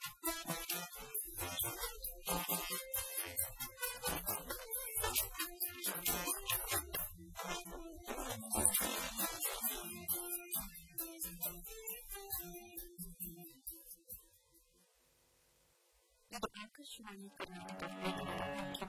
ಆಕಾಶವಾಣಿ ಕರ್ನಾಟಕ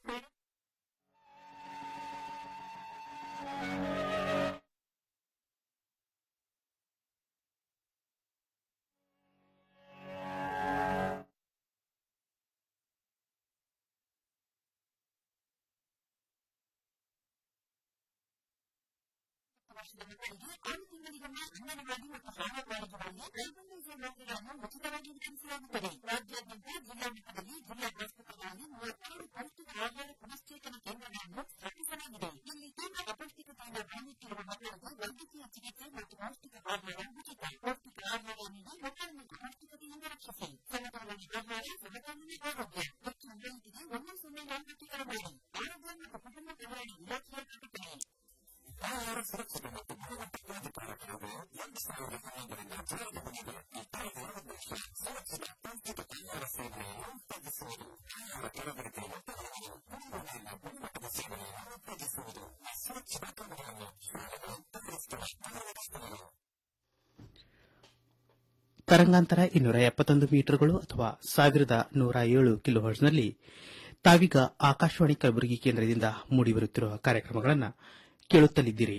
ವರ್ಷದ ಮಕ್ಕಳಿಗೆ ಆರು ತಿಂಗಳಿಗೊಮ್ಮೆ ಅಂಗನವಾಡಿ ಮತ್ತು ಬಾಲಕಾಲೇಜುಗಳಲ್ಲಿ ರೈಬಂಡೈಸರ್ ಮಾತ್ರೆಗಳನ್ನು ಉಚಿತವಾಗಿ ವಿತರಿಸಲಾಗುತ್ತದೆ ರಾಜ್ಯಾದ್ಯಂತ ಜಿಲ್ಲಾ ಮಟ್ಟದಲ್ಲಿ ಜಿಲ್ಲಾ ಆಸ್ಪತ್ರೆಗಳಲ್ಲಿ ಮೂವತ್ತಾರು ಪೌಷ್ಟಿಕ ಆಹಾರ ಪುನಶ್ಚೇತನ ಕೇಂದ್ರಗಳನ್ನು ಸ್ಥಾಪಿಸಲಾಗಿದೆ ಇಲ್ಲಿ ತೀವ್ರ ಅಪೌಷ್ಟಿಕತೆಯಿಂದ ಬಳಲುತ್ತಿರುವ ಮಕ್ಕಳಿಗೆ ವೈದ್ಯಕೀಯ ಚಿಕಿತ್ಸೆ ಮತ್ತು ಪೌಷ್ಟಿಕ ಆಹಾರ ಉಚಿತ ಪೌಷ್ಟಿಕ ಆಹಾರ ನೀಡಿ ಮಕ್ಕಳನ್ನು ಅಪೌಷ್ಟಿಕತೆಯಿಂದ ರಕ್ಷಿಸಿ ಸಮತೋಲನ ಆಹಾರ ಸಮತೋಲನ ಆರೋಗ್ಯ ಹೆಚ್ಚಿನ ಮಾಹಿತಿಗೆ ಒಂದು ಸೊನ್ನೆ ನಾಲ್ಕಕ್ಕೆ ಕರೆ ಮಾಡಿ ಆರೋಗ್ಯ ಮತ್ತು ಕುಟುಂಬ ಕಲ್ಯಾಣ ಇಲಾಖೆಯ ಪ್ರಕಟಣೆ ಆಹಾರ ಸುರಕ್ಷತೆ ಮತ್ತು ಗುಣಮಟ್ಟ ಪ್ರಾಧಿಕಾರ ಕಾಯ್ದೆ ಎರಡು ಸಾವಿರದ ಹನ್ನೊಂದರಿಂದ ಜಾರಿಗೆ ಬಂದಿದೆ ಈ ಕಾಯ್ದೆಯ ಉದ್ದೇಶ ಸುರಕ್ಷಿತ ಪೌಷ್ಟಿಕ ಆಹಾರ ಸೇವನೆಯನ್ನು ಉತ್ತೇಜಿಸುವುದು ಆಹಾರ ಕಲಬೆರಕೆಯನ್ನು ತಡೆಯುವುದು ಕುಡಿಯುವ ನೀರಿನ ಗುಣಮಟ್ಟದ ಸೇವನೆಯನ್ನು ಉತ್ತೇಜಿಸುವುದು ಸುರಕ್ಷಿತ ಕ್ರಮಗಳನ್ನು ಶಾಲೆಗಳು ತಯಾರಿಸುತ್ತವೆ ತಯಾರಿಸುತ್ತವೆ ತರಂಗಾಂತರ ಇನ್ನೂರ ಎಪ್ಪತ್ತೊಂದು ಮೀಟರ್ಗಳು ಅಥವಾ ಸಾವಿರದ ನೂರ ಏಳು ಕಿಲೋಹರ್ಟ್ಸ್ನಲ್ಲಿ ತಾವೀಗ ಆಕಾಶವಾಣಿ ಕಲಬುರಗಿ ಕೇಂದ್ರದಿಂದ ಮೂಡಿಬರುತ್ತಿರುವ ಕಾರ್ಯಕ್ರಮಗಳನ್ನು ಕೇಳುತ್ತಲಿದ್ದೀರಿ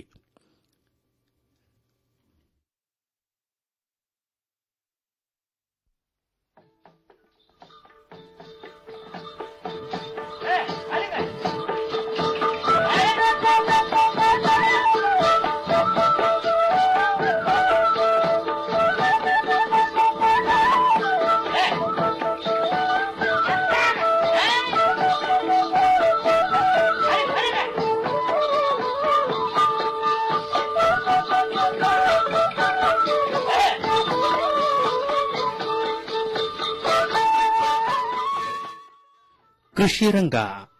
ಕೃಷಿ ರಂಗ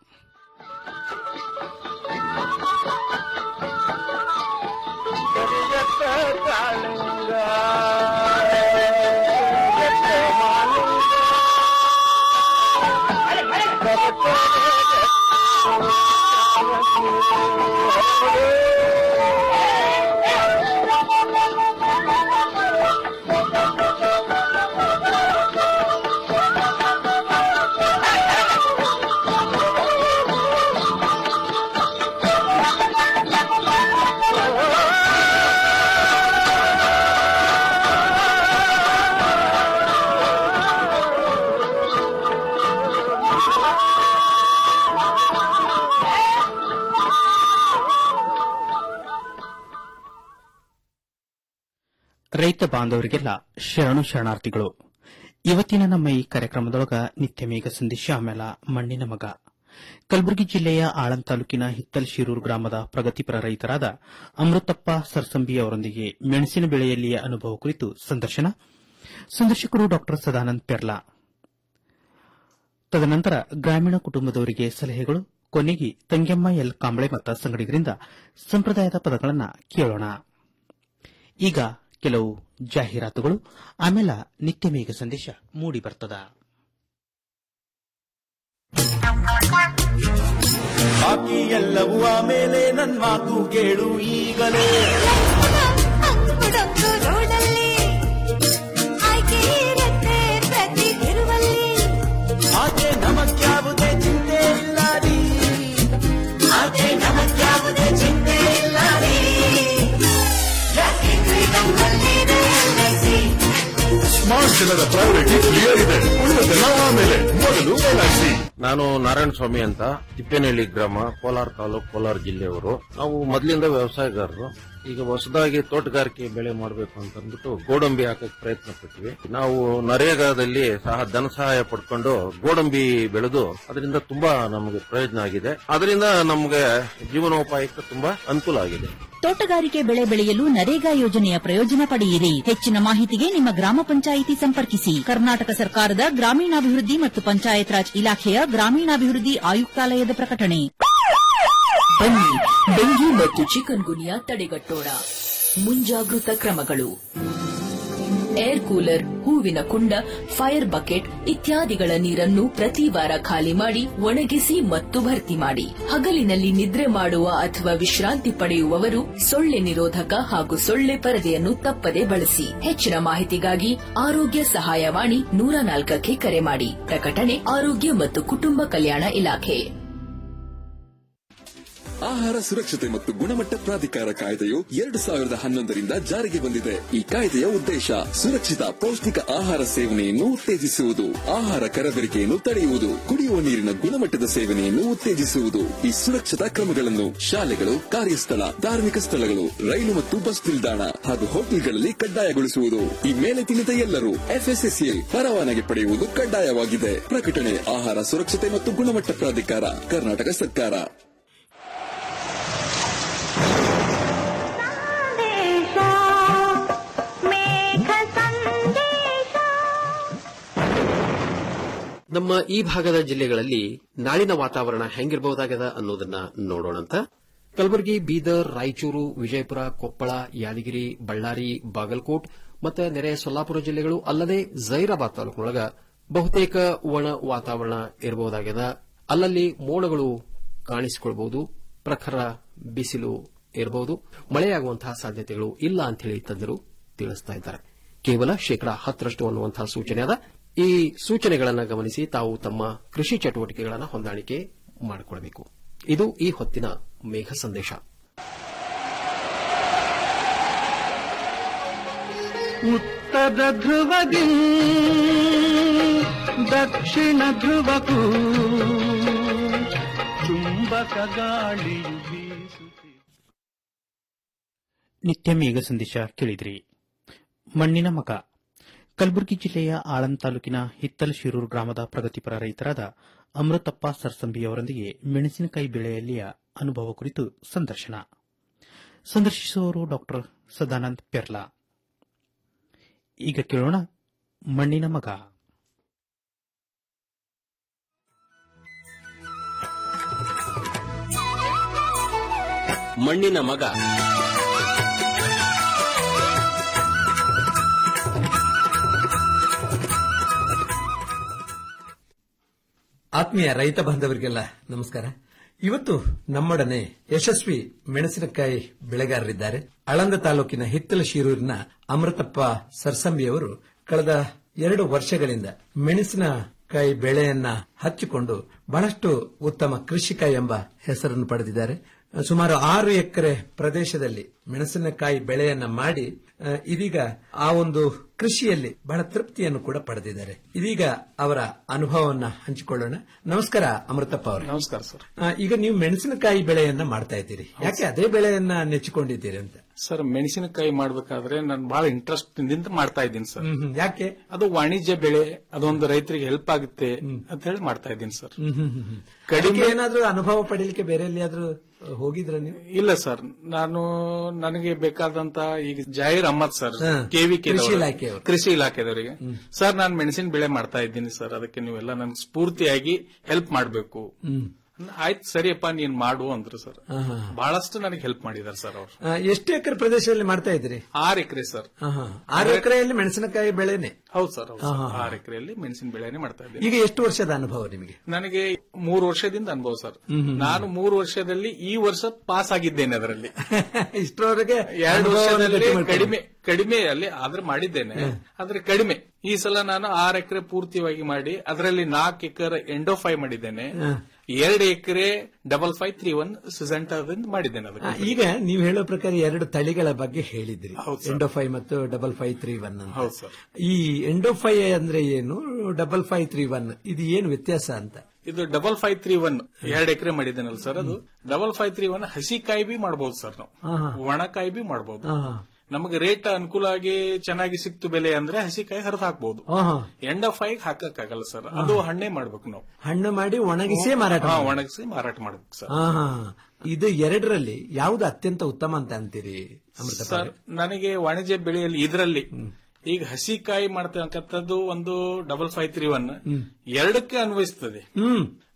ರೈತ ಬಾಂಧವರಿಗೆಲ್ಲ ಶರಣು ಶರಣಾರ್ಥಿಗಳು ಇವತ್ತಿನ ನಮ್ಮ ಈ ಕಾರ್ಯಕ್ರಮದೊಳಗ ನಿತ್ಯ ಮೇಘ ಸಂದೇಶ ಆಮೇಲೆ ಮಣ್ಣಿನ ಮಗ ಕಲಬುರಗಿ ಜಿಲ್ಲೆಯ ಆಳಂದ್ ತಾಲೂಕಿನ ಹಿತ್ತಲ್ ಶಿರೂರು ಗ್ರಾಮದ ಪ್ರಗತಿಪರ ರೈತರಾದ ಅಮೃತಪ್ಪ ಸರ್ಸಂಬಿ ಅವರೊಂದಿಗೆ ಮೆಣಸಿನ ಬೆಳೆಯಲ್ಲಿಯ ಅನುಭವ ಕುರಿತು ಸಂದರ್ಶನ ಸಂದರ್ಶಕರು ಡಾ ಸದಾನಂದ್ ಪೆರ್ಲಾ ತದನಂತರ ಗ್ರಾಮೀಣ ಕುಟುಂಬದವರಿಗೆ ಸಲಹೆಗಳು ಕೊನೆಗೆ ತಂಗೆಮ್ಮ ಎಲ್ ಕಾಂಬಳೆ ಮತ್ತು ಸಂಗಡಿಗರಿಂದ ಸಂಪ್ರದಾಯದ ಪದಗಳನ್ನು ಕೇಳೋಣ ಈಗ ಕೆಲವು ಜಾಹೀರಾತುಗಳು ಆಮೇಲೆ ನಿತ್ಯ ಮೇಘ ಸಂದೇಶ ಮೂಡಿ ಬರ್ತದ ಬಾಕಿ ಎಲ್ಲವೂ ಆಮೇಲೆ ನನ್ ಮಾತು ಕೇಳು ಈಗಲೇ ಅಂಕುಡೊಂಕು ರೋಡಲ್ಲಿ ಆಯ್ಕೆ ಇರುತ್ತೆ ಪ್ರತಿ ತಿರುವಲ್ಲಿ ಆಕೆ ನಮಗ್ಯಾವುದೇ ಚಿಂತೆ ಇಲ್ಲ ರೀ ಆಕೆ ನಮಗ್ಯಾವುದೇ ಚಿಂತೆ ಇಲ್ಲ ರೀ ಯಾಕೆಂದ್ರೆ ನಮ್ಮಲ್ಲಿದೆ LIC. ಸ್ಮಾರ್ಟ್ ಜನರ ಪ್ರಯಾರಿಟಿ ಕ್ಲಿಯರ್ ಇದೆ ಉಳಿದದೆಲ್ಲ ಆಮೇಲೆ ಮೊದಲು ಎಲ್ಐಸಿ ನಾನು ನಾರಾಯಣ ಸ್ವಾಮಿ ಅಂತ ತಿಪ್ಪೇನಹಳ್ಳಿ ಗ್ರಾಮ ಕೋಲಾರ ತಾಲೂಕು ಕೋಲಾರ ಜಿಲ್ಲೆಯವರು ನಾವು ಮೊದಲಿಂದ ವ್ಯವಸಾಯಗಾರರು ಈಗ ಹೊಸದಾಗಿ ತೋಟಗಾರಿಕೆ ಬೆಳೆ ಮಾಡಬೇಕು ಅಂತ ಅಂದ್ಬಿಟ್ಟು ಗೋಡಂಬಿ ಹಾಕಕ್ ಪ್ರಯತ್ನ ಪಟ್ವಿ ನಾವು ನರೇಗಾದಲ್ಲಿ ಸಹ ಧನ ಸಹಾಯ ಪಡ್ಕೊಂಡು ಗೋಡಂಬಿ ಬೆಳೆದು ಅದರಿಂದ ತುಂಬಾ ನಮಗೆ ಪ್ರಯೋಜನ ಆಗಿದೆ ಅದರಿಂದ ನಮಗೆ ಜೀವನೋಪಾಯಕ್ಕೆ ತುಂಬಾ ಅನುಕೂಲ ಆಗಿದೆ ತೋಟಗಾರಿಕೆ ಬೆಳೆ ಬೆಳೆಯಲು ನರೇಗಾ ಯೋಜನೆಯ ಪ್ರಯೋಜನ ಪಡೆಯಿರಿ ಹೆಚ್ಚಿನ ಮಾಹಿತಿಗೆ ನಿಮ್ಮ ಗ್ರಾಮ ಪಂಚಾಯಿತಿ ಸಂಪರ್ಕಿಸಿ ಕರ್ನಾಟಕ ಸರ್ಕಾರದ ಗ್ರಾಮೀಣಾಭಿವೃದ್ಧಿ ಮತ್ತು ಪಂಚಾಯತ್ ರಾಜ್ ಇಲಾಖೆಯ ಗ್ರಾಮೀಣಾಭಿವೃದ್ಧಿ ಆಯುಕ್ತಾಲಯದ ಪ್ರಕಟಣೆ ಬನ್ನಿ ಡೆಂಗ್ಯೂ ಮತ್ತು ಚಿಕನ್ ಗುನಿಯಾ ತಡೆಗಟ್ಟೋಣ ಮುಂಜಾಗೃತ ಕ್ರಮಗಳು ಏರ್ ಕೂಲರ್ ಹೂವಿನ ಕುಂಡ ಫೈರ್ ಬಕೆಟ್ ಇತ್ಯಾದಿಗಳ ನೀರನ್ನು ಪ್ರತಿ ವಾರ ಖಾಲಿ ಮಾಡಿ ಒಣಗಿಸಿ ಮತ್ತು ಭರ್ತಿ ಮಾಡಿ ಹಗಲಿನಲ್ಲಿ ನಿದ್ರೆ ಮಾಡುವ ಅಥವಾ ವಿಶ್ರಾಂತಿ ಪಡೆಯುವವರು ಸೊಳ್ಳೆ ನಿರೋಧಕ ಹಾಗೂ ಸೊಳ್ಳೆ ಪರದೆಯನ್ನು ತಪ್ಪದೆ ಬಳಸಿ ಹೆಚ್ಚಿನ ಮಾಹಿತಿಗಾಗಿ ಆರೋಗ್ಯ ಸಹಾಯವಾಣಿ ನೂರ ನಾಲ್ಕಕ್ಕೆ ಕರೆ ಮಾಡಿ ಪ್ರಕಟಣೆ ಆರೋಗ್ಯ ಮತ್ತು ಕುಟುಂಬ ಕಲ್ಯಾಣ ಇಲಾಖೆ ಆಹಾರ ಸುರಕ್ಷತೆ ಮತ್ತು ಗುಣಮಟ್ಟ ಪ್ರಾಧಿಕಾರ ಕಾಯ್ದೆಯು ಎರಡು ಸಾವಿರದ ಹನ್ನೊಂದರಿಂದ ಜಾರಿಗೆ ಬಂದಿದೆ ಈ ಕಾಯ್ದೆಯ ಉದ್ದೇಶ ಸುರಕ್ಷಿತ ಪೌಷ್ಟಿಕ ಆಹಾರ ಸೇವನೆಯನ್ನು ಉತ್ತೇಜಿಸುವುದು ಆಹಾರ ಕರಬೇರಿಕೆಯನ್ನು ತಡೆಯುವುದು ಕುಡಿಯುವ ನೀರಿನ ಗುಣಮಟ್ಟದ ಸೇವನೆಯನ್ನು ಉತ್ತೇಜಿಸುವುದು ಈ ಸುರಕ್ಷತಾ ಕ್ರಮಗಳನ್ನು ಶಾಲೆಗಳು ಕಾರ್ಯಸ್ಥಳ ಧಾರ್ಮಿಕ ಸ್ಥಳಗಳು ರೈಲು ಮತ್ತು ಬಸ್ ನಿಲ್ದಾಣ ಹಾಗೂ ಹೋಟೆಲ್ಗಳಲ್ಲಿ ಕಡ್ಡಾಯಗೊಳಿಸುವುದು ಈ ಮೇಲೆ ತಿಳಿದ ಎಲ್ಲರೂ ಎಫ್ಎಸ್ಎಸ್ಎ ಪರವಾನಗಿ ಪಡೆಯುವುದು ಕಡ್ಡಾಯವಾಗಿದೆ ಪ್ರಕಟಣೆ ಆಹಾರ ಸುರಕ್ಷತೆ ಮತ್ತು ಗುಣಮಟ್ಟ ಪ್ರಾಧಿಕಾರ ಕರ್ನಾಟಕ ಸರ್ಕಾರ ನಮ್ಮ ಈ ಭಾಗದ ಜಿಲ್ಲೆಗಳಲ್ಲಿ ನಾಳಿನ ವಾತಾವರಣ ಹೆಂಗಿರಬಹುದಾಗದ ಅನ್ನೋದನ್ನ ನೋಡೋಣಂತ ಕಲಬುರಗಿ ಬೀದರ್ ರಾಯಚೂರು ವಿಜಯಪುರ ಕೊಪ್ಪಳ ಯಾದಗಿರಿ ಬಳ್ಳಾರಿ ಬಾಗಲಕೋಟ್ ಮತ್ತು ನೆರೆಯ ಸೊಲ್ಲಾಪುರ ಜಿಲ್ಲೆಗಳು ಅಲ್ಲದೆ ಜೈರಾಬಾದ್ ತಾಲೂಕಿನೊಳಗ ಬಹುತೇಕ ಒಣ ವಾತಾವರಣ ಇರಬಹುದಾಗ್ಯದ ಅಲ್ಲಲ್ಲಿ ಮೋಡಗಳು ಕಾಣಿಸಿಕೊಳ್ಬಹುದು ಪ್ರಖರ ಬಿಸಿಲು ಇರಬಹುದು ಮಳೆಯಾಗುವಂತಹ ಸಾಧ್ಯತೆಗಳು ಇಲ್ಲ ಅಂತ ಹೇಳಿ ತಜ್ಞರು ತಿಳಿಸ್ತಾ ಇದ್ದಾರೆ ಕೇವಲ ಶೇಕಡಾ ಹತ್ತರಷ್ಟು ಅನ್ನುವಂತಹ ಸೂಚನೆ ಅದ ಈ ಸೂಚನೆಗಳನ್ನು ಗಮನಿಸಿ ತಾವು ತಮ್ಮ ಕೃಷಿ ಚಟುವಟಿಕೆಗಳನ್ನು ಹೊಂದಾಣಿಕೆ ಮಾಡಿಕೊಳ್ಳಬೇಕು ಇದು ಈ ಹೊತ್ತಿನ ಮೇಘ ಸಂದೇಶ ಉತ್ತರ ಧ್ರುವದಿ ದಕ್ಷಿಣ ಧ್ರುವಕ್ಕೂ ಚುಂಬಕ ಗಾಳಿಯು ಬೀಸುತ್ತಿದೆ ನಿತ್ಯ ಮೇಘ ಸಂದೇಶ ಕೇಳಿದ್ರಿ ಮಣ್ಣಿನ ಮಗ ಕಲಬುರಗಿ ಜಿಲ್ಲೆಯ ಆಳಂದ್ ತಾಲೂಕಿನ ಹಿತ್ತಲ್ ಶಿರೂರು ಗ್ರಾಮದ ಪ್ರಗತಿಪರ ರೈತರಾದ ಅಮೃತಪ್ಪ ಸರ್ಸಂಬಿಯವರೊಂದಿಗೆ ಮೆಣಸಿನಕಾಯಿ ಬೆಳೆಯಲ್ಲಿಯ ಅನುಭವ ಕುರಿತು ಸಂದರ್ಶನ ಸಂದರ್ಶಿಸುವವರು ಡಾ ಸದಾನಂದ್ ಪೆರ್ಲಾ ಈಗ ಕೇಳೋಣ ಮಣ್ಣಿನ ಮಗ ಮಣ್ಣಿನ ಮಗ ಆತ್ಮೀಯ ರೈತ ಬಾಂಧವರಿಗೆಲ್ಲ ನಮಸ್ಕಾರ ಇವತ್ತು ನಮ್ಮೊಡನೆ ಯಶಸ್ವಿ ಮೆಣಸಿನಕಾಯಿ ಬೆಳೆಗಾರರಿದ್ದಾರೆ ಆಳಂದ ತಾಲೂಕಿನ ಹಿತ್ತಲ ಶಿರೂರಿನ ಅಮೃತಪ್ಪ ಸರ್ಸಂಬಿಯವರು ಕಳೆದ ಎರಡು ವರ್ಷಗಳಿಂದ ಮೆಣಸಿನಕಾಯಿ ಬೆಳೆಯನ್ನ ಹಚ್ಚಿಕೊಂಡು ಬಹಳಷ್ಟು ಉತ್ತಮ ಕೃಷಿಕ ಎಂಬ ಹೆಸರನ್ನು ಪಡೆದಿದ್ದಾರೆ ಸುಮಾರು ಆರು ಎಕರೆ ಪ್ರದೇಶದಲ್ಲಿ ಮೆಣಸಿನಕಾಯಿ ಬೆಳೆಯನ್ನ ಮಾಡಿ ಆ, ಇದೀಗ ಆ ಒಂದು ಕೃಷಿಯಲ್ಲಿ ಬಹಳ ತೃಪ್ತಿಯನ್ನು ಕೂಡ ಪಡೆದಿದ್ದಾರೆ ಇದೀಗ ಅವರ ಅನುಭವವನ್ನ ಹಂಚಿಕೊಳ್ಳೋಣ ನಮಸ್ಕಾರ ಅಮೃತಪ್ಪ ಅವರೇ ನಮಸ್ಕಾರ ಸರ್ ಆ, ಈಗ ನೀವು ಮೆಣಸಿನಕಾಯಿ ಬೆಳೆಯನ್ನ ಮಾಡ್ತಾ ಇದ್ದೀರಿ ಯಾಕೆ ಅದೇ ಬೆಳೆಯನ್ನ ನೆಚ್ಚಿಕೊಂಡಿದ್ದೀರಿ ಅಂತ ಸರ್ ಮೆಣಸಿನಕಾಯಿ ಮಾಡ್ಬೇಕಾದ್ರೆ ನಾನು ಬಹಳ ಇಂಟ್ರೆಸ್ಟ್ ನಿಂದ ಮಾಡ್ತಾ ಇದ್ದೀನಿ ಸರ್ ಹ್ಮ್, ಹ್ಮ್. ಯಾಕೆ ಅದು ವಾಣಿಜ್ಯ ಬೆಳೆ ಅದೊಂದು ರೈತರಿಗೆ ಹೆಲ್ಪ್ ಆಗುತ್ತೆ ಅಂತ ಹೇಳಿ ಮಾಡ್ತಾ ಇದ್ದೀನಿ ಸರ್ ಹ್ಮ್, ಹ್ಮ್, ಹ್ಮ್, ಹ್ಮ್. ಕಡಿಮೆ- ಅದಕ್ಕೆ ಏನಾದ್ರೂ ಅನುಭವ ಪಡೀಲಿಕ್ಕೆ ಬೇರೆ ಎಲ್ಲಿಯಾದ್ರೂ ಹೋಗಿದ್ರ ನೀವು ಇಲ್ಲ ಸರ್ ನಾನು ನನಗೆ ಬೇಕಾದಂತ ಈಗ ಜಾಹೀರ್ ಅಹಮದ್ ಸರ್ ಹಾ. ಕೆವಿಕೆ ಕೃಷಿ ಇಲಾಖೆಯವರು. ಕೃಷಿ ಇಲಾಖೆದವರಿಗೆ ಸರ್ ನಾನು ಮೆಣಸಿನ ಬೆಳೆ ಮಾಡ್ತಾ ಇದ್ದೀನಿ ಸರ್ ಅದಕ್ಕೆ ನೀವೆಲ್ಲ ನನ್ಗೆ ಸ್ಫೂರ್ತಿಯಾಗಿ ಹೆಲ್ಪ್ ಮಾಡಬೇಕು ಹ್ಮ್. ಆಯ್ತು ಸರಿಯಪ್ಪ ನೀನ್ ಮಾಡು ಅಂದ್ರು ಸರ್ ಹಾ, ಹಾ. ಬಹಳಷ್ಟು ನನಗೆ ಹೆಲ್ಪ್ ಮಾಡಿದಾರೆ ಸರ್ ಅವರು ಆ, ಎಷ್ಟು ಎಕರೆ ಪ್ರದೇಶದಲ್ಲಿ ಮಾಡ್ತಾ ಇದ್ದೀರಿ ಆರು ಎಕರೆ ಸರ್ ಹಾ, ಹಾ. ಆರು ಎಕರೆಯಲ್ಲಿ ಮೆಣಸಿನಕಾಯಿ ಬೆಳೆನೆ ಹೌದು ಸರ್ ಹೌದು ಹಾ, ಸರ್. ಹಾ, ಹಾ. ಆರು ಎಕರೆಯಲ್ಲಿ ಮೆಣಸಿನ ಬೆಳೆನೇ ಮಾಡ್ತಾ ಇದ್ದೀನಿ ಈಗ ಎಷ್ಟು ವರ್ಷದ ಅನುಭವ ನಿಮಗೆ ನನಗೆ ಮೂರು ವರ್ಷದಿಂದ ಅನುಭವ ಸರ್ ಹ್ಮ್, ಹ್ಮ್. ನಾನು ಮೂರು ವರ್ಷದಲ್ಲಿ ಈ ವರ್ಷ ಪಾಸ್ ಆಗಿದ್ದೇನೆ ಅದರಲ್ಲಿ ಇಷ್ಟರವರೆಗೆ ಎರಡು ಅನುಭವವನ್ನು ವರ್ಷದಲ್ಲಿ ಗಟ್ಟಿ ಮಾಡ್ಕೊಳ್ಳಿ. ಕಡಿಮೆ ಕಡಿಮೆ ಅಲ್ಲಿ ಆದ್ರೆ ಮಾಡಿದ್ದೇನೆ ಆದ್ರೆ ಕಡಿಮೆ ಈ ಸಲ ನಾನು ಆರು ಎಕರೆ ಪೂರ್ತಿಯಾಗಿ ಮಾಡಿ ಅದರಲ್ಲಿ ನಾಲ್ಕು ಎಕರೆ ಎಂಡೋಫೈ ಮಾಡಿದ್ದೇನೆ ಹ. ಎರಡು acre double five three one ಸಿಸೆಂಟದಿಂದ ಮಾಡಿದ್ದೇನೆ ಆ, ಅದಕ್ಕೆ ಈಗ ನೀವು ಹೇಳೋ ಪ್ರಕಾರ ಎರಡು ತಳಿಗಳ ಬಗ್ಗೆ ಹೇಳಿದ್ರಿ ಹೌದು ಸರ್. ಎಂಡೋಫೈ ಮತ್ತು ಡಬಲ್ ಫೈವ್ ತ್ರೀ ಒನ್ ಅಂತ ಹೌದು ಸರ್ ಈ ಎಂಡೋಫೈ ಅಂದ್ರೆ ಏನು ಡಬಲ್ ಫೈವ್ ತ್ರೀ ಒನ್ ಇದು ಏನು ವ್ಯತ್ಯಾಸ ಅಂತ ಇದು ಡಬಲ್ ಫೈವ್ ತ್ರೀ ಒನ್ ಎರಡು ಎಕರೆ ಮಾಡಿದ್ದೇನಲ್ಲ ಸರ್ ಅದು ಡಬಲ್ ಫೈವ್ ತ್ರೀ ಒನ್ ಹಸಿಕಾಯಿ ಬಿ ಮಾಡಬಹುದು ಸರ್ ನಾವು ಹಾ, ಹಾ. ಒಣಕಾಯಿ ಬಿ ಮಾಡಬಹುದು ಹಾ, ಹಾ. ನಮಗೆ ರೇಟ್ ಅನುಕೂಲ ಆಗಿ ಚೆನ್ನಾಗಿ ಸಿಕ್ತು ಬೆಲೆ ಅಂದ್ರೆ ಹಸಿಕಾಯಿ ಹರಿದು ಹಾಕಬಹುದು ಹಾ, ಹಾ. ಎಂಡ್ ಆಫ್ ಫೈವ್ ಹಾಕಕ್ಕಾಗಲ್ಲ ಸರ್ ಅದು ಹಣ್ಣೆ ಮಾಡ್ಬೇಕು ನಾವು ಹಣ್ಣು ಮಾಡಿ ಒಣಗಿಸಿ ಮಾರಾಟ ಹಾ, ಮಾಡಿ. ಒಣಗಿಸಿ ಮಾರಾಟ ಮಾಡ್ಬೇಕು ಸರ್ ಹಾ, ಹಾ. ಇದು ಎರಡರಲ್ಲಿ ಯಾವ್ದು ಅತ್ಯಂತ ಉತ್ತಮ ಅಂತ ಅಂತೀರಿ ಅಮೃತ ಸರ್ ನನಗೆ ವಾಣಿಜ್ಯ ಬೆಳೆಯಲ್ಲಿ ಇದರಲ್ಲಿ ಈಗ ಹಸಿಕಾಯಿ ಮಾಡ್ತಕ್ಕಂಥದ್ದು ಒಂದು ಡಬಲ್ ಫೈವ್ ತ್ರೀ ಒನ್ ಎರಡಕ್ಕೆ ಅನ್ವಯಿಸ್ತದೆ ಹ್ಮ್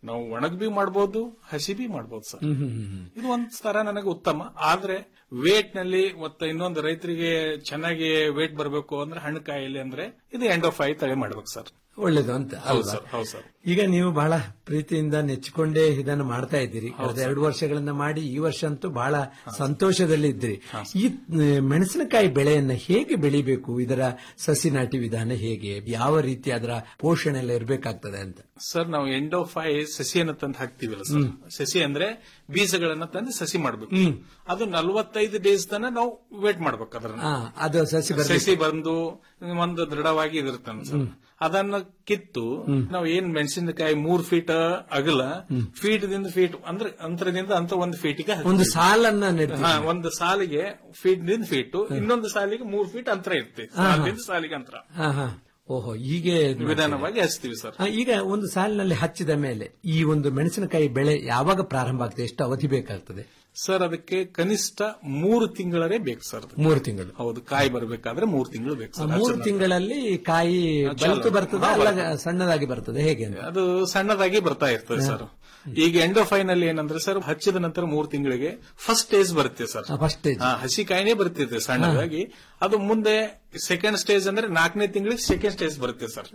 ನಾವು ಒಣಗ್ ಬಿ ಮಾಡ್ಬೋದು ಹಸಿ ಬಿ ಮಾಡ್ಬೋದು ಸರ್ ಇದು ಒಂದ್ ತರ ನನಗೆ ಉತ್ತಮ ಆದ್ರೆ ವೇಟ್ ನಲ್ಲಿ ಮತ್ತೆ ಇನ್ನೊಂದು ರೈತರಿಗೆ ಚೆನ್ನಾಗಿ ವೇಟ್ ಬರಬೇಕು ಅಂದ್ರೆ ಹಣ್ಣು ಕಾಯಿಲೆ ಅಂದ್ರೆ ಇದು ಎಂಡ್ ಆಫ್ ಐ ತಳಿ ಮಾಡ್ಬೇಕು ಸರ್ ಒಳ್ಳೇದು ಅಂತ ಹೌದು ಅಲ್ವಾ ಸರ್ ಹೌದು ಸರ್ ಈಗ ನೀವು ಬಹಳ ಪ್ರೀತಿಯಿಂದ ನೆಚ್ಚಿಕೊಂಡೇ ಇದನ್ನು ಮಾಡ್ತಾ ಇದ್ದೀರಿ ಕಳೆದ ಎರಡು ವರ್ಷಗಳಿಂದ ಮಾಡಿ ಈ ವರ್ಷ ಅಂತೂ ಬಹಳ ಸಂತೋಷದಲ್ಲಿ ಇದ್ದೀರಿ ಈ ಆ, ಮೆಣಸಿನಕಾಯಿ ಬೆಳೆಯನ್ನ ಹೇಗೆ ಬೆಳಿಬೇಕು ಇದರ ಸಸಿ ನಾಟಿ ವಿಧಾನ ಹೇಗೆ ಯಾವ ರೀತಿ ಅದರ ಪೋಷಣೆ ಎಲ್ಲ ಇರಬೇಕಾಗ್ತದೆ ಅಂತ ಸರ್ ನಾವು ಎಂಡ್ ಆಫ್ ಐ ಸಸಿಯನ್ನ ತಂದು ಹಾಕ್ತಿವಲ್ಲ ಸರ್ ಸಸಿ ಅಂದ್ರೆ ಬೀಜಗಳನ್ನ ತಂದು ಸಸಿ ಮಾಡ್ಬೇಕು ಅದು ನಲವತ್ತೈದು ಡೇಸ್ ತನ ನಾವು ವೇಟ್ ಮಾಡ್ಬೇಕು ಅದನ್ನ ಆ, ಅದು ಸಸಿ ಬರ್ಲಿಕ್ಕೆ- ಸಸಿ ಬಂದು ಒಂದು ದೃಢವಾಗಿ ಇದಿರ್ತಾನೆ ಸರ್ ಅದನ್ನ ಕಿತ್ತು ನಾವು ಏನ್ ಮೆಣಸಿನಕಾಯಿ ಮೂರ್ ಫೀಟ್ ಅಗಲ ಫೀಟ್ ದಿಂದ ಫೀಟ್ ಅಂದ್ರೆ ಅಂತರದಿಂದ ಅಂತ ಒಂದು ಫೀಟಿಗೆ ಒಂದು ಸಾಲನ್ನ ನೆಡ್ತೀವಿ. ಹಾ, ಒಂದು ಸಾಲಿಗೆ ಫೀಟ್ ದಿಂದ ಫೀಟ್ ಇನ್ನೊಂದು ಸಾಲಿಗೆ ಮೂರ್ ಫೀಟ್ ಅಂತರ ಇರ್ತದೆ ಹಾ, ಹಾ. ಸಾಲಿನಿಂದ ಸಾಲಿಗೆ ಅಂತರ ಹಾ, ಹಾ. ಓಹೋ ಹೀಗೆ ಇದ್ ಮಾಡ್ತೀರಿ. ವಿಧಾನವಾಗಿ ಹಚ್ತೀವಿ ಸರ್ ಆ, ಈಗ ಒಂದು ಸಾಲಿನಲ್ಲಿ ಹಚ್ಚಿದ ಮೇಲೆ ಈ ಒಂದು ಮೆಣಸಿನಕಾಯಿ ಬೆಳೆ ಯಾವಾಗ ಪ್ರಾರಂಭ ಆಗ್ತದೆ ಎಷ್ಟು ಅವಧಿ ಬೇಕಾಗ್ತದೆ ಸರ್ ಅದಕ್ಕೆ ಕನಿಷ್ಠ ಮೂರು ತಿಂಗಳೇ ಬೇಕು ಸರ್ ಅದು. ಮೂರು ತಿಂಗಳು ಹೌದು ಕಾಯಿ ಬರಬೇಕಾದ್ರೆ ಮೂರು ತಿಂಗಳು ಬೇಕು ಆ, ಸರ್ ಮೂರು ಹಚ್ಚೋದು. ತಿಂಗಳಲ್ಲಿ ಕಾಯಿ ಚಲೋ. ಬಲ್ತು ಬರ್ತದೆ ಹಾ, ಅಲ್ಲ ಬರ್ತದೆ. ಸಣ್ಣದಾಗಿ ಬರ್ತದೆ ಹೇಗೆ ಅಂತ ಅದು ಸಣ್ಣದಾಗಿ ಬರ್ತಾ ಇರ್ತದೆ ಸರ್ ಈಗ ಎಂಡೋಫೈನ್ ಅಲ್ಲಿ ಏನಂದ್ರೆ ಸರ್ ಹಚ್ಚಿದ ನಂತರ ಮೂರು ತಿಂಗಳಿಗೆ ಫಸ್ಟ್ ಸ್ಟೇಜ್ ಬರುತ್ತೆ ಸರ್ ಫಸ್ಟ್ ಸ್ಟೇಜ್ ಹಾ, ಹಸಿ ಕಾಯಿನೇ ಬರ್ತಿದೆ ಸಣ್ಣದಾಗಿ ಅದು ಮುಂದೆ ಸೆಕೆಂಡ್ ಸ್ಟೇಜ್ ಅಂದ್ರೆ ನಾಲ್ಕನೇ ತಿಂಗಳಿಗೆ ಸೆಕೆಂಡ್ ಸ್ಟೇಜ್ ಬರುತ್ತೆ ಸರ್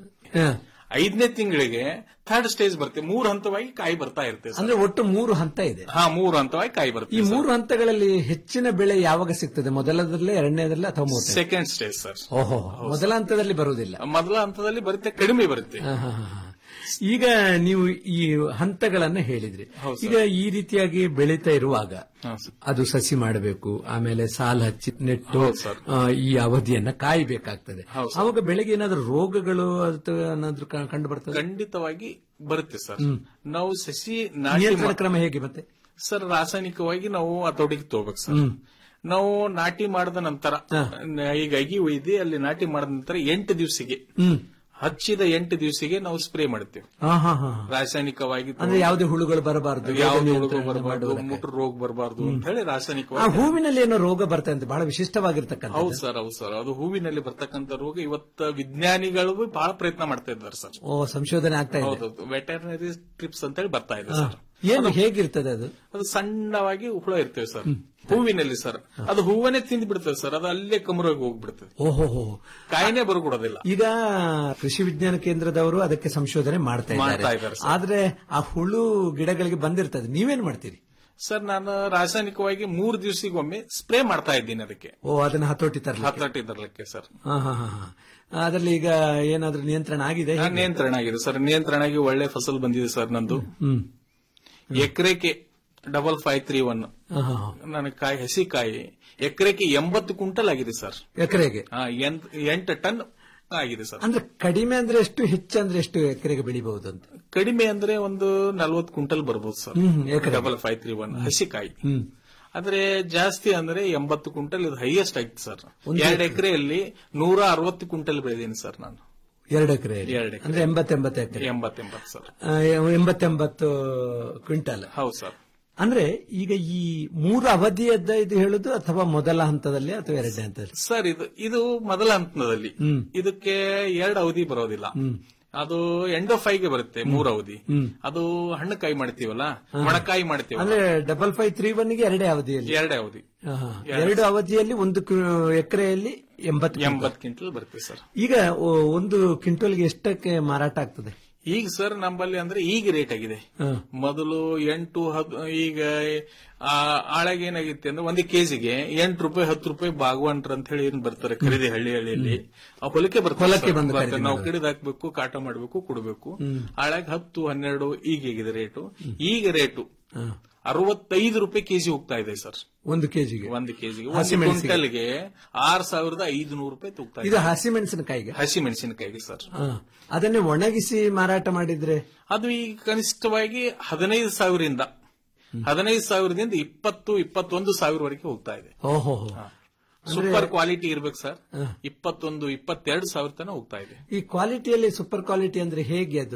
ಐದನೇ ತಿಂಗಳಿಗೆ ಥರ್ಡ್ ಸ್ಟೇಜ್ ಬರುತ್ತೆ ಮೂರು ಹಂತವಾಗಿ ಕಾಯಿ ಬರ್ತಾ ಇರುತ್ತೆ ಸರ್. ಅಂದ್ರೆ ಒಟ್ಟು ಮೂರು ಹಂತ ಇದೆ ಹಾ ಮೂರು ಹಂತವಾಗಿ ಕಾಯಿ ಈ ಬರುತ್ತೆ ಮೂರು ಹಂತಗಳಲ್ಲಿ ಹೆಚ್ಚಿನ ಬೆಳೆ ಯಾವಾಗ ಸಿಗ್ತದೆ ಮೊದಲದಲ್ಲೇ ಎರಡನೇದಲ್ಲೇ ಅಥವಾ ಮೂರನೇ ಸೆಕೆಂಡ್ ಸ್ಟೇಜ್ ಸರ್ ಓಹೋ ಮೊದಲ ಹಂತದಲ್ಲಿ ಬರುವುದಿಲ್ಲ ಮೊದಲ ಹಂತದಲ್ಲಿ ಬರುತ್ತೆ ಕಡಿಮೆ ಬರುತ್ತೆ ಹಾ, ಹಾ, ಹಾ. ಈಗ ನೀವು ಈ ಹಂತಗಳನ್ನ ಹೇಳಿದ್ರಿ ಈಗ ಈ ರೀತಿಯಾಗಿ ಬೆಳೀತಾ ಇರುವಾಗ ಅದು ಸಸಿ ಮಾಡಬೇಕು ಆಮೇಲೆ ಸಾಲ್ ಹಚ್ಚಿ ನೆಟ್ಟು ಆ, ಈ ಅವಧಿಯನ್ನ ಕಾಯಬೇಕಾಗ್ತದೆ ಅವಾಗ ಬೆಳೆಗೆ ಏನಾದ್ರೂ ರೋಗಗಳು ಅಥವಾ ಏನಾದ್ರೂ ಕ- ಕಂಡು ಬರ್ತದೆ ಖಂಡಿತವಾಗಿ ಬರುತ್ತೆ ಸರ್ ನಾವು ಸಸಿ ನಾಟಿ ನಿಯಂತ್ರಣ ಮಾ- ಕ್ರಮ ಹೇಗೆ ಮತ್ತೆ ಸರ್ ರಾಸಾಯನಿಕವಾಗಿ ನಾವು ಹತೋಟಿಗೆ ತಗೋಬೇಕು ಸರ್ ನಾವು ನಾಟಿ ಮಾಡಿದ ನಂತರ ಈಗ ಅಗಿ ಒಯ್ದು ಅಲ್ಲಿ ನಾಟಿ ಮಾಡಿದ ನಂತರ ಎಂಟು ದಿವಸಿಗೆ ಹ್ಮ್ ಹಚ್ಚಿದ ಎಂಟು ದಿವಸಿಗೆ ನಾವು ಸ್ಪ್ರೇ ಮಾಡ್ತೇವೆ ಹಾ ಹಾ ಹಾ ರಾಸಾಯನಿಕವಾಗಿ ಅಂದ್ರೆ ಯಾವುದೇ ಹುಳುಗಳು ಬರಬಾರದು ಯಾವುದೇ ರೋಗ ಬರಬಾರ್ದು ಮುಟ್ರ ರೋಗ ಬರಬಾರ್ದು ಅಂತ ಹೇಳಿ ಆ ರಾಸಾಯನಿಕವಾಗಿ ಹೂವಿನಲ್ಲಿ ಏನೋ ರೋಗ ಬರ್ತದೆ ಅಂತ ಬಹಳ ವಿಶಿಷ್ಟವಾಗಿರ್ತಕ್ಕಂಥ ಹೌದು ಸರ್ ಹೌದು ಸರ್ ಅದು ಹೂವಿನಲ್ಲಿ ಬರ್ತಕ್ಕಂಥ ರೋಗ ಇವತ್ತ ವಿಜ್ಞಾನಿಗಳು ಬಹಳ ಪ್ರಯತ್ನ ಮಾಡ್ತಾ ಇದ್ದಾರೆ ಸರ್ ಓ ಸಂಶೋಧನೆ ಆಗ್ತಾ ಇದೆ ಹೌದು ವೆಟರ್ನರಿ ಟ್ರಿಪ್ಸ್ ಅಂತ ಹೇಳಿ ಬರ್ತಾ ಇದೆ ಹಾ. ಸರ್ ಏನು ಹೇಗಿರ್ತದೆ ಅದು ಅದು ಸಣ್ಣವಾಗಿ ಹುಳ ಇರ್ತೇವೆ ಸರ್ ಹೂವಿನಲ್ಲಿ ಸರ್ ಅದು ಹೂವನ್ನೇ ತಿಂದು ಬಿಡ್ತೇವೆ ಸರ್ ಅದು ಅಲ್ಲೇ ಕಮರೋಗಿ ಹೋಗ್ಬಿಡ್ತದೆ ಓಹೋ ಹೋ ಕಾಯಿನೇ ಬರಕೊಡೋದಿಲ್ಲ ಈಗ ಕೃಷಿ ವಿಜ್ಞಾನ ಕೇಂದ್ರದವರು ಅದಕ್ಕೆ ಸಂಶೋಧನೆ ಮಾಡ್ತಾ ಮಾಡ್ತಾ ಇದ್ದಾರೆ ಇದ್ದಾರೆ ಸರ್. ಆದ್ರೆ ಆ ಹುಳು ಗಿಡಗಳಿಗೆ ಬಂದಿರ್ತದೆ ನೀವೇನ್ ಮಾಡ್ತೀರಿ ಸರ್ ನಾನು ರಾಸಾಯನಿಕವಾಗಿ ಮೂರು ದಿವಸಿಗೊಮ್ಮೆ ಸ್ಪ್ರೇ ಮಾಡ್ತಾ ಇದ್ದೀನಿ ಅದಕ್ಕೆ ಓ ಅದನ್ನ ಹತೋಟಿ ತರಲಿ ಹತೋಟಿ ತರಲಿಕ್ಕೆ ಸರ್ ಹಾ ಹಾ ಹಾ ಹಾ. ಅದ್ರಲ್ಲಿ ಈಗ ಏನಾದ್ರೂ ನಿಯಂತ್ರಣ ಆಗಿದೆ ನಾನ್ ನಿಯಂತ್ರಣ ಆಗಿದೆ ಸರ್ ನಿಯಂತ್ರಣ ಆಗಿ ಒಳ್ಳೆ ಫಸಲ್ ಬಂದಿದೆ ಸರ್ ನಂದು ಹ್ಮ್ ಎಕರೆಗೆ ಡಬಲ್ ಫೈವ್ ತ್ರೀ ಒನ್ ಹಾ, ಹಾ, ಹಾ. ನನಗೆ ಕಾಯಿ ಹಸಿ ಕಾಯಿ ಎಕರೆಗೆ ಎಂಬತ್ತು ಕ್ವಿಂಟಲ್ ಆಗಿದೆ ಸರ್ ಎಕರೆಗೆ ಹಾ, ಎಂಟ್- ಎಂಟು ಟನ್ ಆಗಿದೆ ಸರ್ ಅಂದ್ರೆ ಕಡಿಮೆ ಅಂದ್ರೆ ಎಷ್ಟು ಹೆಚ್ಚು ಅಂದ್ರೆ ಎಷ್ಟು ಎಕರೆಗೆ ಬೆಳಿಬಹುದು ಅಂತ ಕಡಿಮೆ ಅಂದ್ರೆ ಒಂದು ನಲ್ವತ್ತು ಕ್ವಿಂಟಲ್ ಬರ್ಬೋದು ಸರ್ ಹ್ಮ್, ಎಕರೆಗೆ. ಡಬಲ್ ಫೈವ್ ತ್ರೀ ಒನ್ ಹಸಿ ಕಾಯಿ ಹ್ಮ್ ಆದ್ರೆ ಜಾಸ್ತಿ ಅಂದ್ರೆ ಎಂಬತ್ತು ಕ್ವಿಂಟಲ್ ಇದು ಹೈಯೆಸ್ಟ್ ಆಯ್ತು ಸರ್ ಒಂದು ಎರಡು ಎಕರೆಯಲ್ಲಿ ನೂರ ಅರವತ್ತು ಕ್ವಿಂಟಲ್ ಬೆಳೆದೀನಿ ಸರ್ ನಾನು ಎರಡು ಎಕರೆ ಎರಡು ಎಕರೆ. ಅಂದ್ರೆ ಎಂಬತ್ತೆಂಬತ್ತು ಎಕರೆ ಎಂಬತ್ತೆಂಬತ್ತು ಸರ್ ಆ, ಎಂಬತ್ತೆಂಬತ್ತು ಕ್ವಿಂಟಲ್ ಹೌದು ಸರ್ ಅಂದ್ರೆ ಈಗ ಈ ಮೂರು ಅವಧಿಯದ್ದ ಇದು ಹೇಳುದು ಅಥವಾ ಮೊದಲ ಹಂತದಲ್ಲಿ ಅಥವಾ ಎರಡನೇ ಹಂತದಲ್ಲಿ ಸರ್ ಇದು ಇದು ಮೊದಲ ಹಂತದಲ್ಲಿ ಇದಕ್ಕೆ ಎರಡು ಅವಧಿ ಬರೋದಿಲ್ಲ ಅದು ಎಂಡ್ ಆಫ್ ಗೆ ಬರುತ್ತೆ ಮೂರು ಅವಧಿ ಅದು ಹಣ್ಣು ಕಾಯಿ ಮಾಡ್ತೀವಲ್ಲ ಒಣಕಾಯಿ ಮಾಡ್ತೀವಲ್ಲ ಅಂದ್ರೆ ಡಬಲ್ ಫೈವ್ ತ್ರೀ ಒನ್ಗೆ ಎರಡೇ ಅವಧಿಯಲ್ಲಿ ಎರಡೇ ಅವಧಿ ಹಾ, ಹಾ. ಎರಡು ಅವಧಿಯಲ್ಲಿ ಒಂದು ಎಕರೆಯಲ್ಲಿ ಎಂಬತ್ತು ಕ್ವಿಂಟಲ್. ಎಂಬತ್ತು ಕ್ವಿಂಟಲ್ ಬರುತ್ತೆ ಸರ್ ಈಗ ಓ- ಒಂದು ಕ್ವಿಂಟಲ್ಗೆ ಎಷ್ಟಕ್ಕೆ ಮಾರಾಟ ಆಗ್ತದೆ ಈಗ ಸರ್ ನಮ್ಮಲ್ಲಿ ಅಂದ್ರೆ ಈಗ ರೇಟ್ ಆಗಿದೆ ಹಾ. ಮೊದಲು ಎಂಟು ಹತ್ ಈಗ ಆ, ಆಳಾಗ ಏನಾಗಿತ್ತು ಅಂದ್ರೆ ಒಂದು ಕೆಜಿಗೆ ಎಂಟು ರೂಪಾಯಿ ಹತ್ತು ರೂಪಾಯಿ ಬಾಗವಾನ್ರ ಅಂತ ಹೇಳಿ ಏನ್ ಬರ್ತಾರೆ ಖರೀದಿ ಹಳ್ಳಿ ಹಳ್ಳಿಯಲ್ಲಿ ಆ ಹೊಲಕ್ಕೆ ಬರ್ತಾರೆ ಹೊಲಕ್ಕೆ ಸರ್. ಬಂದು ಬರ್ತಾರೆ. ಖರೀದಿ ನಾವು ಮಾಡೋದು. ಕಿಡಿದು ಹಾಕ್ಬೇಕು ಕಾಟ ಮಾಡಬೇಕು ಕೊಡಬೇಕು ಆಳಾಗ ಹತ್ತು ಹನ್ನೆರಡು ಈಗ ಹೇಗಿದೆ ರೇಟು ಈಗ ರೇಟು ಅರವತ್ತೈದು ರೂಪಾಯಿ ಕೆಜಿ ಹೋಗ್ತಾ ಇದೆ ಸರ್ ಒಂದು ಕೆಜಿಗೆ ಒಂದು ಕೆಜಿಗೆ ಹಸಿ ಒಂದು ಮೆಣಸಿಗೆ. ಕ್ವಿಂಟಲ್ಗೆ ಆರ್ ಸಾವಿರದ ಐದು ನೂರು ರೂಪಾಯಿ ತೂಗ್ತಾ ಇದು ಇದೆ ಹಸಿ ಮೆಣಸಿನಕಾಯಿಗೆ ಹಸಿ ಮೆಣಸಿನಕಾಯಿಗೆ ಸರ್ ಹಾ. ಅದನ್ನೇ ಒಣಗಿಸಿ ಮಾರಾಟ ಮಾಡಿದ್ರೆ ಅದು ಈಗ ಕನಿಷ್ಠವಾಗಿ ಹದಿನೈದು ಸಾವಿರದಿಂದ ಹದಿನೈದು ಸಾವಿರದಿಂದ ಇಪ್ಪತ್ತು ಇಪ್ಪತ್ತೊಂದು ಸಾವಿರವರೆಗೆ ಹೋಗ್ತಾ ಇದೆ ಓಹೋ ಸೂಪರ್ ಕ್ವಾಲಿಟಿ ಇರ್ಬೇಕು ಸರ್ ಇಪ್ಪತ್ತೊಂದು ಇಪ್ಪತ್ತೆರಡು ಸಾವಿರ ತನಕ ಹೋಗ್ತಾ ಇದೆ ಈ ಕ್ವಾಲಿಟಿಯಲ್ಲಿ ಸೂಪರ್ ಕ್ವಾಲಿಟಿ ಅಂದ್ರೆ ಹೇಗೆ ಅದು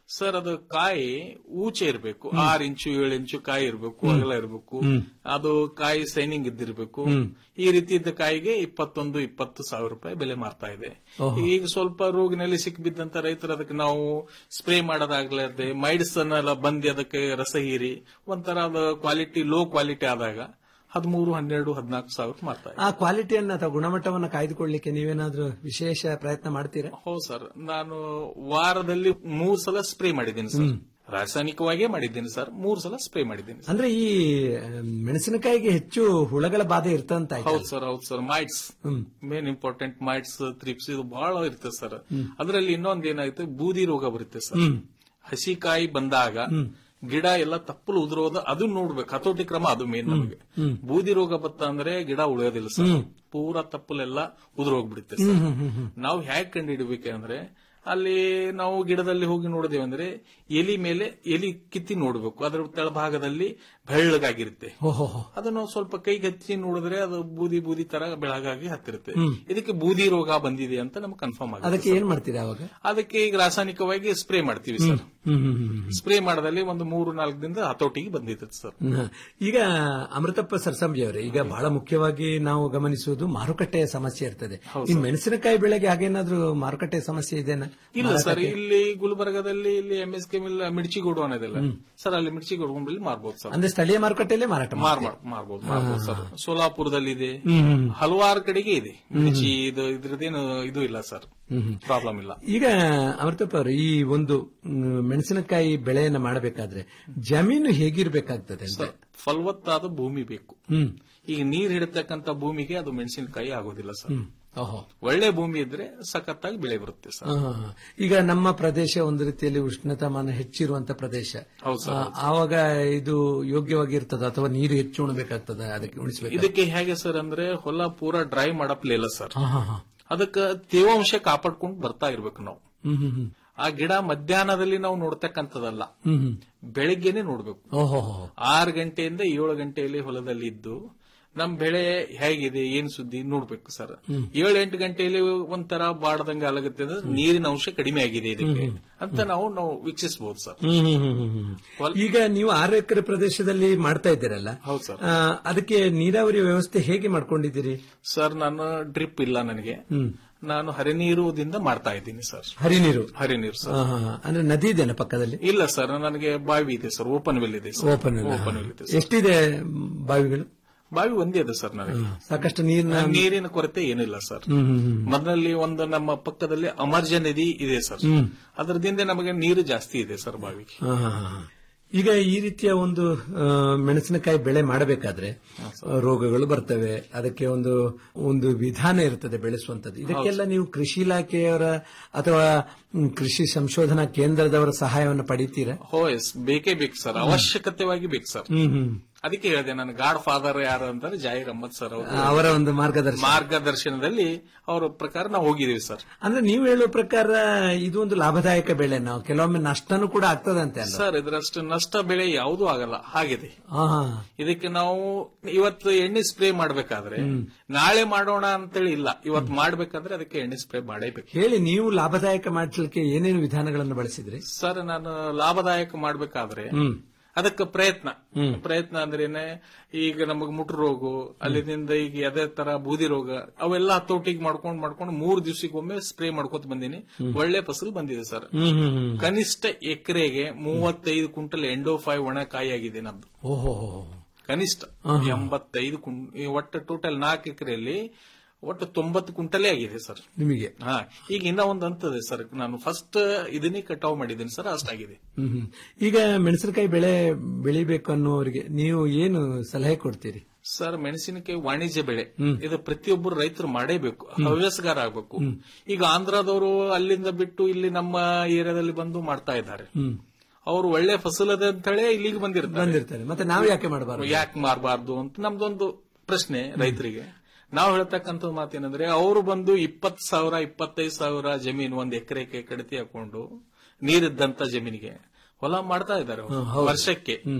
ಸರ್ ಅದು ಕಾಯಿ ಊಚೆ ಇರಬೇಕು ಆರ್ ಇಂಚು ಏಳು ಇಂಚು ಕಾಯಿ ಇರಬೇಕು ಅಗಲ ಇರಬೇಕು ಅದು ಕಾಯಿ ಸೈನಿಂಗ್ ಇದ್ದಿರ್ಬೇಕು ಈ ರೀತಿ ಇದ್ದ ಕಾಯಿಗೆ ಇಪ್ಪತ್ತೊಂದು ಇಪ್ಪತ್ತು ಸಾವಿರ ರೂಪಾಯಿ ಬೆಲೆ ಮಾರ್ತಾ ಇದೆ ಈಗ ಸ್ವಲ್ಪ ರೋಗಿನಲ್ಲಿ ಸಿಕ್ಬಿದ್ದಂತ ರೈತರು ಅದಕ್ಕೆ ನಾವು ಸ್ಪ್ರೇ ಮಾಡೋದಾಗ್ಲಾರ್ದೆ ಮೈಡ್ಸ್ ಅನ್ನೆಲ್ಲ ಬಂದು ಅದಕ್ಕೆ ರಸ ಹೀರಿ ಒಂಥರ ಅದು ಕ್ವಾಲಿಟಿ ಲೋ ಕ್ವಾಲಿಟಿ ಆದಾಗ ಹದಿಮೂರು ಹನ್ನೆರಡು ಹದಿನಾಲ್ಕು ಸಾವಿರ ಮಾರ್ತಾ ಇದೆ ಆ ಕ್ವಾಲಿಟಿಯನ್ನ ಅಥವಾ ಗುಣಮಟ್ಟವನ್ನ ಕಾಯ್ದುಕೊಳ್ಳಿಕ್ಕೆ ನೀವೇನಾದ್ರೂ ವಿಶೇಷ ಪ್ರಯತ್ನ ಮಾಡ್ತೀರಾ ಹೌದು ಸರ್ ನಾನು ವಾರದಲ್ಲಿ ಮೂರ್ ಸಲ ಸ್ಪ್ರೇ ಮಾಡಿದ್ದೀನಿ ಸರ್ ರಾಸಾಯನಿಕವಾಗೇ ಮಾಡಿದ್ದೀನಿ ಸರ್ ಮೂರ್ ಸಲ ಸ್ಪ್ರೇ ಮಾಡಿದ್ದೀನಿ ಅಂದ್ರೆ ಈ ಮೆಣಸಿನಕಾಯಿಗೆ ಹೆಚ್ಚು ಹುಳಗಳ ಬಾಧೆ ಇರ್ತಂತ ಹೌದು ಸರ್ ಹೌದು sir mites main important mites thrips ಇದು ಬಹಳ ಇರುತ್ತೆ ಸರ್ ಅದರಲ್ಲಿ ಇನ್ನೊಂದ್ ಏನಾಗುತ್ತೆ ಬೂದಿ ರೋಗ ಬರುತ್ತೆ ಸರ್ ಹಸಿ ಕಾಯಿ ಬಂದಾಗ ಗಿಡ ಎಲ್ಲ ತಪ್ಪಲು ಉದುರೋದು ಅದು ನೋಡ್ಬೇಕು ಹತೋಟಿ ಕ್ರಮ ಅದು ಮೇನ್ ನಮಗೆ ಬೂದಿ ರೋಗ ಬತ್ತ ಅಂದ್ರೆ ಗಿಡ ಉಳಿಯೋದಿಲ್ಲ ಸರ್ ಪೂರಾ ತಪ್ಪಲೆಲ್ಲ ಉದುರೋಗ್ಬಿಡುತ್ತೆ ಸರ್ ನಾವು ಹೇಗ್ ಕಂಡು ಹಿಡಿಬೇಕಂದ್ರೆ ಅಲ್ಲಿ ನಾವು ಗಿಡದಲ್ಲಿ ಹೋಗಿ ನೋಡಿದೇವೆ ಅಂದ್ರೆ ಎಲಿ ಮೇಲೆ ಎಲಿ ಕಿತ್ತಿ ನೋಡ್ಬೇಕು ಅದರ ತೆಳಭಾಗದಲ್ಲಿ ಬೆಳ್ಳಗಾಗಿರುತ್ತೆ ಅದನ್ನು ಸ್ವಲ್ಪ ಕೈಗೆ ಹಚ್ಚಿ ನೋಡಿದ್ರೆ ಅದು ಬೂದಿ ಬೂದಿ ತರ ಬೆಳಗಾಗಿ ಹತ್ತಿರುತ್ತೆ ಇದಕ್ಕೆ ಬೂದಿ ರೋಗ ಬಂದಿದೆ ಅಂತ ನಮ್ಗೆ ಕನ್ಫರ್ಮ್ ಆಗುತ್ತೆ ಅದಕ್ಕೆ ಏನ್ ಮಾಡ್ತೀರಾ ಅವಾಗ ಅದಕ್ಕೆ ಈಗ ರಾಸಾಯನಿಕವಾಗಿ ಸ್ಪ್ರೇ ಮಾಡ್ತೀವಿ ಸರ್ ಸ್ಪ್ರೇ ಮಾಡದಲ್ಲಿ ಒಂದು ಮೂರು ನಾಲ್ಕು ದಿನದ ಹತೋಟಿಗೆ ಬಂದಿದೆ ಸರ್ ಹ. ಈಗ ಅಮೃತಪ್ಪ ಸರ್ಸಂಬಿ ಅವರೇ ಈಗ ಬಹಳ ಮುಖ್ಯವಾಗಿ ನಾವು ಗಮನಿಸುವುದು ಮಾರುಕಟ್ಟೆಯ ಸಮಸ್ಯೆ ಇರ್ತದೆ ಈ ಮೆಣಸಿನಕಾಯಿ ಬೆಳೆಗೆ ಹಾಗೇನಾದ್ರೂ ಮಾರುಕಟ್ಟೆ ಸಮಸ್ಯೆ ಇದೆನಾ ಇಲ್ಲ ಸರ್ ಇಲ್ಲಿ ಗುಲ್ಬರ್ಗದಲ್ಲಿ ಇಲ್ಲಿ ಎಂ ಎಸ್ ಕೆ ಮಿಲ್ ಮಿರ್ಚಿಗೋಡು ಅನ್ನೋದಿಲ್ಲ ಸರ್ ಅಲ್ಲಿ ಮಿರ್ಚಿಗೋಡು ಕೊಂಬಲ್ಲಿ ಮಾರ್ಬೋದು ಸರ್ ಅಂದ್ರೆ ಸ್ಥಳೀಯ ಮಾರುಕಟ್ಟೆಯಲ್ಲೇ ಮಾರಾಟ ಮಾರ್ ಮಾಡ್ತೀರಾ? ಮಾರ್ಬೋದು ಮಾರ್ಬೋದು ಸರ್ ಸೋಲಾಪುರದಲ್ಲಿ ಇದೆ ಹ್ಮ್, ಹ್ಮ್. ಹಲವಾರು ಕಡೆಗೆ ಇದೆ ಮಿರ್ಚಿ ಇದು ಇದ್ರದ್ದೇನು ಇದು ಇಲ್ಲ ಸರ್ ಹ್ಮ್, ಹ್ಮ್. ಪ್ರಾಬ್ಲಮ್ ಇಲ್ಲ ಈಗ ಅಮೃತಪ್ಪ ಅವರು ಈ ಒಂದು ಮ್, ಮೆಣಸಿನಕಾಯಿ ಬೆಳೆಯನ್ನ ಮಾಡಬೇಕಾದ್ರೆ ಜಮೀನು ಹೇಗಿರ್ಬೇಕಾಗ್ತದೆ ಅಂತ ಸರ್ ಫಲವತ್ತಾದ ಭೂಮಿ ಬೇಕು ಹ್ಮ್ ಈಗ ನೀರ್ ಹಿಡತಕ್ಕಂತ ಭೂಮಿಗೆ ಅದು ಮೆಣಸಿನಕಾಯಿ ಆಗೋದಿಲ್ಲ ಸರ್ ಓಹೋ ಒಳ್ಳೆ ಭೂಮಿ ಇದ್ರೆ ಸಖತ್ತಾಗಿ ಬೆಳೆ ಬರುತ್ತೆ ಸರ್ ಆ, ಈಗ ನಮ್ಮ ಪ್ರದೇಶ ಒಂದು ರೀತಿಯಲ್ಲಿ ಉಷ್ಣತಾಮಾನ ಹೆಚ್ಚಿರುವಂತ ಪ್ರದೇಶ ಹೌದು ಸರ್, ಆ, ಆವಾಗ ಇದು ಯೋಗ್ಯವಾಗಿರ್ತದ ಅಥವಾ ನೀರು ಹೆಚ್ಚು ಉಣಬೇಕಾಗ್ತದ ಅದಕ್ಕೆ ಉಣಿಸಬೇಕು ಇದಕ್ಕೆ ಹೇಗೆ ಸರ್ ಅಂದ್ರೆ ಹೊಲ ಪೂರಾ ಡ್ರೈ ಮಾಡಪ್ಲೇ ಇಲ್ಲ ಸರ್ ಅದಕ್ಕೆ ತೇವಾಂಶ ಕಾಪಾಡ್ಕೊಂಡು ಬರ್ತಾ ಇರ್ಬೇಕು ನಾವು ಹ್ಮ್ ಹ್ಮ್ ಹ್ಮ್ ಆ ಗಿಡ ಮಧ್ಯಾಹ್ನದಲ್ಲಿ ನಾವು ನೋಡ್ತಕ್ಕಂಥದ್ದಲ್ಲ ಹ್ಮ್ ಹ್ಮ್ ಬೆಳಿಗ್ಗೆನೆ ನೋಡ್ಬೇಕು ಓಹೋ ಆರು ಗಂಟೆಯಿಂದ ಏಳು ಗಂಟೆಯಲ್ಲಿ ಹೊಲದಲ್ಲಿ ಇದ್ದು ನಮ್ ಬೆಳೆ ಹೇಗಿದೆ ಏನ್ ಸುದ್ದಿ ನೋಡ್ಬೇಕು ಸರ್ ಏಳು ಎಂಟು ಗಂಟೆಯಲ್ಲಿ ಒಂಥರ ಬಾಡದಂಗ ಆಗುತ್ತೆ ಅಂದ್ರೆ ನೀರಿನ ಅಂಶ ಕಡಿಮೆ ಆಗಿದೆ ಇದಕ್ಕೆ ಅಂತ ನಾವು ನಾವು ವೀಕ್ಷಿಸಬಹುದು ಸರ್ ಹ್ಮ್ ಹ್ಮ್ ಹ್ಮ್ ಹ್ಮ್ ಹ್ಮ್. ಈಗ ನೀವು ಆರು ಎಕರೆ ಪ್ರದೇಶದಲ್ಲಿ ಮಾಡ್ತಾ ಇದ್ದೀರಲ್ಲ ಹೌದು ಸರ್ ಆ, ಅದಕ್ಕೆ ನೀರಾವರಿ ವ್ಯವಸ್ಥೆ ಹೇಗೆ ಮಾಡ್ಕೊಂಡಿದ್ದೀರಿ ಸರ್ ನಾನು ಡ್ರಿಪ್ ಇಲ್ಲ ನನಗೆ ಹ್ಮ್ ನಾನು ಹರಿನೀರುದಿಂದ ಮಾಡ್ತಾ ಇದ್ದೀನಿ ಸರ್ ಹರಿನೀರು ಹರಿನೀರು ಸರ್ ಆ, ಹಾ, ಹಾ. ಅಂದ್ರೆ ನದಿ ಇದೆಯಾ ಪಕ್ಕದಲ್ಲಿ ಇಲ್ಲ ಸರ್ ನನಗೆ ಬಾವಿ ಇದೆ ಸರ್ ಓಪನ್ ವೆಲ್ ಇದೆ ಸರ್ ಓಪನ್ ಓಪನ್ ವೆಲ್ ಇದೆ ಎಷ್ಟಿದೆ ಬಾವಿಗಳು ಬಾವಿ ಒಂದೇ ಇದೆ ಸರ್ ನನಗೆ ಸಾಕಷ್ಟು ನೀರಿನ ನೀರಿನ ಕೊರತೆ ಏನಿಲ್ಲ ಸರ್ ಹ್ಮ್ ಹ್ಮ್ ಹ್ಮ್ ಮೊದಲಲ್ಲಿ ಒಂದು ನಮ್ಮ ಪಕ್ಕದಲ್ಲಿ ಅಮರ್ಜ ನದಿ ಇದೆ ಸರ್ ಹ್ಮ್. ಅದರದಿಂದ ನಮಗೆ ನೀರು ಜಾಸ್ತಿ ಇದೆ ಸರ್ ಬಾವಿಗೆ ಹಾ, ಹಾ, ಹಾ. ಈಗ ಈ ರೀತಿಯ ಒಂದು ಆ, ಮೆಣಸಿನಕಾಯಿ ಬೆಳೆ ಮಾಡಬೇಕಾದ್ರೆ ಆ, ರೋಗಗಳು ಬರ್ತವೆ ಅದಕ್ಕೆ ಒಂದು ಒಂದು ವಿಧಾನ ಇರ್ತದೆ ಬೆಳೆಸುವಂತದ್ದು ಇದಕ್ಕೆಲ್ಲ ನೀವು ಕೃಷಿ ಇಲಾಖೆಯವರ ಅಥವಾ ಮ್, ಕೃಷಿ ಸಂಶೋಧನಾ ಕೇಂದ್ರದವರ ಸಹಾಯವನ್ನು ಪಡಿತೀರಾ ಹೋ ಎಸ್ ಬೇಕೇ ಬೇಕು ಸರ್ ಅವಶ್ಯಕತೆವಾಗಿ ಬೇಕು ಸರ್ ಹ್ಮ್ ಹ್ಮ್ ಅದಕ್ಕೆ ಹೇಳಿದೆ ನನ್ನ ಗಾಡ್ ಫಾದರ್ ಯಾರು ಅಂತಂದ್ರೆ ಜಾಹಿರ್ ಅಹಮದ್ ಸರ್ ಅವರು ಅವರ ಒಂದು ಮಾರ್ಗದರ್ಶನ ಮಾರ್ಗದರ್ಶನದಲ್ಲಿ ಅವರ ಪ್ರಕಾರ ನಾವು ಹೋಗಿದ್ದೀವಿ ಸರ್ ಅಂದ್ರೆ ನೀವು ಹೇಳುವ ಪ್ರಕಾರ ಇದು ಒಂದು ಲಾಭದಾಯಕ ಬೆಳೆ ನಾವು ಕೆಲವೊಮ್ಮೆ ನಷ್ಟನೂ ಕೂಡ ಆಗ್ತದಂತೆ ಅಲ್ಲ ಸರ್ ಇದರಷ್ಟು ನಷ್ಟ ಬೆಳೆ ಯಾವುದೂ ಆಗಲ್ಲ ಹಾಗಿದೆ ಹಾ, ಹಾ. ಇದಕ್ಕೆ ನಾವು ಇವತ್ತು ಎಣ್ಣೆ ಸ್ಪ್ರೇ ಮಾಡಬೇಕಾದ್ರೆ ನಾಳೆ ಮಾಡೋಣ ಅಂತೇಳಿ ಇಲ್ಲ ಇವತ್ತು ಮಾಡ್ಬೇಕಾದ್ರೆ ಅದಕ್ಕೆ ಎಣ್ಣೆ ಸ್ಪ್ರೇ ಮಾಡೇಬೇಕು ಹೇಳಿ ನೀವು ಲಾಭದಾಯಕ ಮಾಡಿಸಲಿಕ್ಕೆ ಏನೇನು ವಿಧಾನಗಳನ್ನು ಬಳಸಿದ್ರಿ ಸರ್ ನಾನು ಲಾಭದಾಯಕ ಮಾಡ್ಬೇಕಾದ್ರೆ ಹ್ಮ್ ಅದಕ್ಕೆ ಪ್ರಯತ್ನ ಪ್ರಯತ್ನ ಅಂದ್ರೇನೆ ಈಗ ನಮಗ್ ಮುಟ್ರು ರೋಗ ಅಲ್ಲಿಂದ ಈಗ ಅದೇ ತರ ಬೂದಿ ರೋಗ ಅವೆಲ್ಲ ಹತೋಟಿಗೆ ಮಾಡ್ಕೊಂಡ್ ಮಾಡ್ಕೊಂಡು ಮೂರ್ ದಿವಸಕ್ಕೊಮ್ಮೆ ಸ್ಪ್ರೇ ಮಾಡ್ಕೊತ ಬಂದೀನಿ ಒಳ್ಳೆ ಫಸಲು ಬಂದಿದೆ ಸರ್ ಹ್ಮ್ ಹ್ಮ್ ಹ್ಮ್ ಕನಿಷ್ಠ ಎಕರೆಗೆ ಮೂವತ್ತೈದು ಕ್ವಿಂಟಲ್ ಎಂಡೋ ಫೈವ್ ಒಣ ಕಾಯಿ ಆಗಿದೆ ನಮ್ದು ಓಹೋ ಕನಿಷ್ಠ ಎಂಬತ್ತೈದು ಕುಂ- ಈ ಒಟ್ಟು ಟೋಟಲ್ ನಾಲ್ಕು ಎಕರೆಯಲ್ಲಿ ಒಟ್ಟು ತೊಂಬತ್ತು ಕ್ವಿಂಟಲೇ ಆಗಿದೆ ಸರ್ ನಿಮಗೆ ಹಾ ಈಗ ಇನ್ನ ಒಂದು ಅಂತದೆ ಸರ್ ನಾನು ಫಸ್ಟ್ ಇದನ್ನೇ ಕಟಾವ್ ಮಾಡಿದ್ದೀನಿ ಸರ್ ಅಷ್ಟಾಗಿದೆ ಹ್ಮ್ ಹ್ಮ್. ಈಗ ಮೆಣಸಿನಕಾಯಿ ಬೆಳೆ ಬೆಳಿಬೇಕು ಅನ್ನುವರಿಗೆ ನೀವು ಏನು ಸಲಹೆ ಕೊಡ್ತೀರಿ ಸರ್ ಮೆಣಸಿನಕಾಯಿ ವಾಣಿಜ್ಯ ಬೆಳೆ ಇದು ಪ್ರತಿಯೊಬ್ಬರು ರೈತರು ಮಾಡೇಬೇಕು ಹವ್ಯಾಸಗಾರ ಆಗ್ಬೇಕು ಈಗ ಆಂಧ್ರದವರು ಅಲ್ಲಿಂದ ಬಿಟ್ಟು ಇಲ್ಲಿ ನಮ್ಮ ಏರಿಯಾದಲ್ಲಿ ಬಂದು ಮಾಡ್ತಾ ಇದ್ದಾರೆ ಹ್ಮ್ ಅವರು ಒಳ್ಳೆ ಫಸಲದೆ ಅಂತ ಹೇಳಿ ಇಲ್ಲಿಗೆ ಬಂದಿರ್ತಾರೆ ಬಂದಿರ್ತಾರೆ ಮತ್ತೆ ನಾವು ಯಾಕೆ ಮಾಡಬಾರ್ದು ಯಾಕೆ ಮಾರಬಾರ್ದು ಅಂತ ನಮ್ದೊಂದು ಪ್ರಶ್ನೆ ರೈತರಿಗೆ ನಾವು ಹೇಳ್ತಕ್ಕಂಥ ಮಾತೇನಂದ್ರೆ ಅವರು ಬಂದು ಇಪ್ಪತ್ ಸಾವಿರ ಇಪ್ಪತ್ತೈದು ಸಾವಿರ ಜಮೀನು ಒಂದ್ ಎಕರೆಗೆ ಕಡಿತಿ ಹಾಕೊಂಡು ನೀರಿದ್ದಂತ ಜಮೀನಿಗೆ ಹೊಲ ಮಾಡ್ತಾ ಇದ್ದಾರೆ ಅವ್ರು. ವರ್ಷಕ್ಕೆ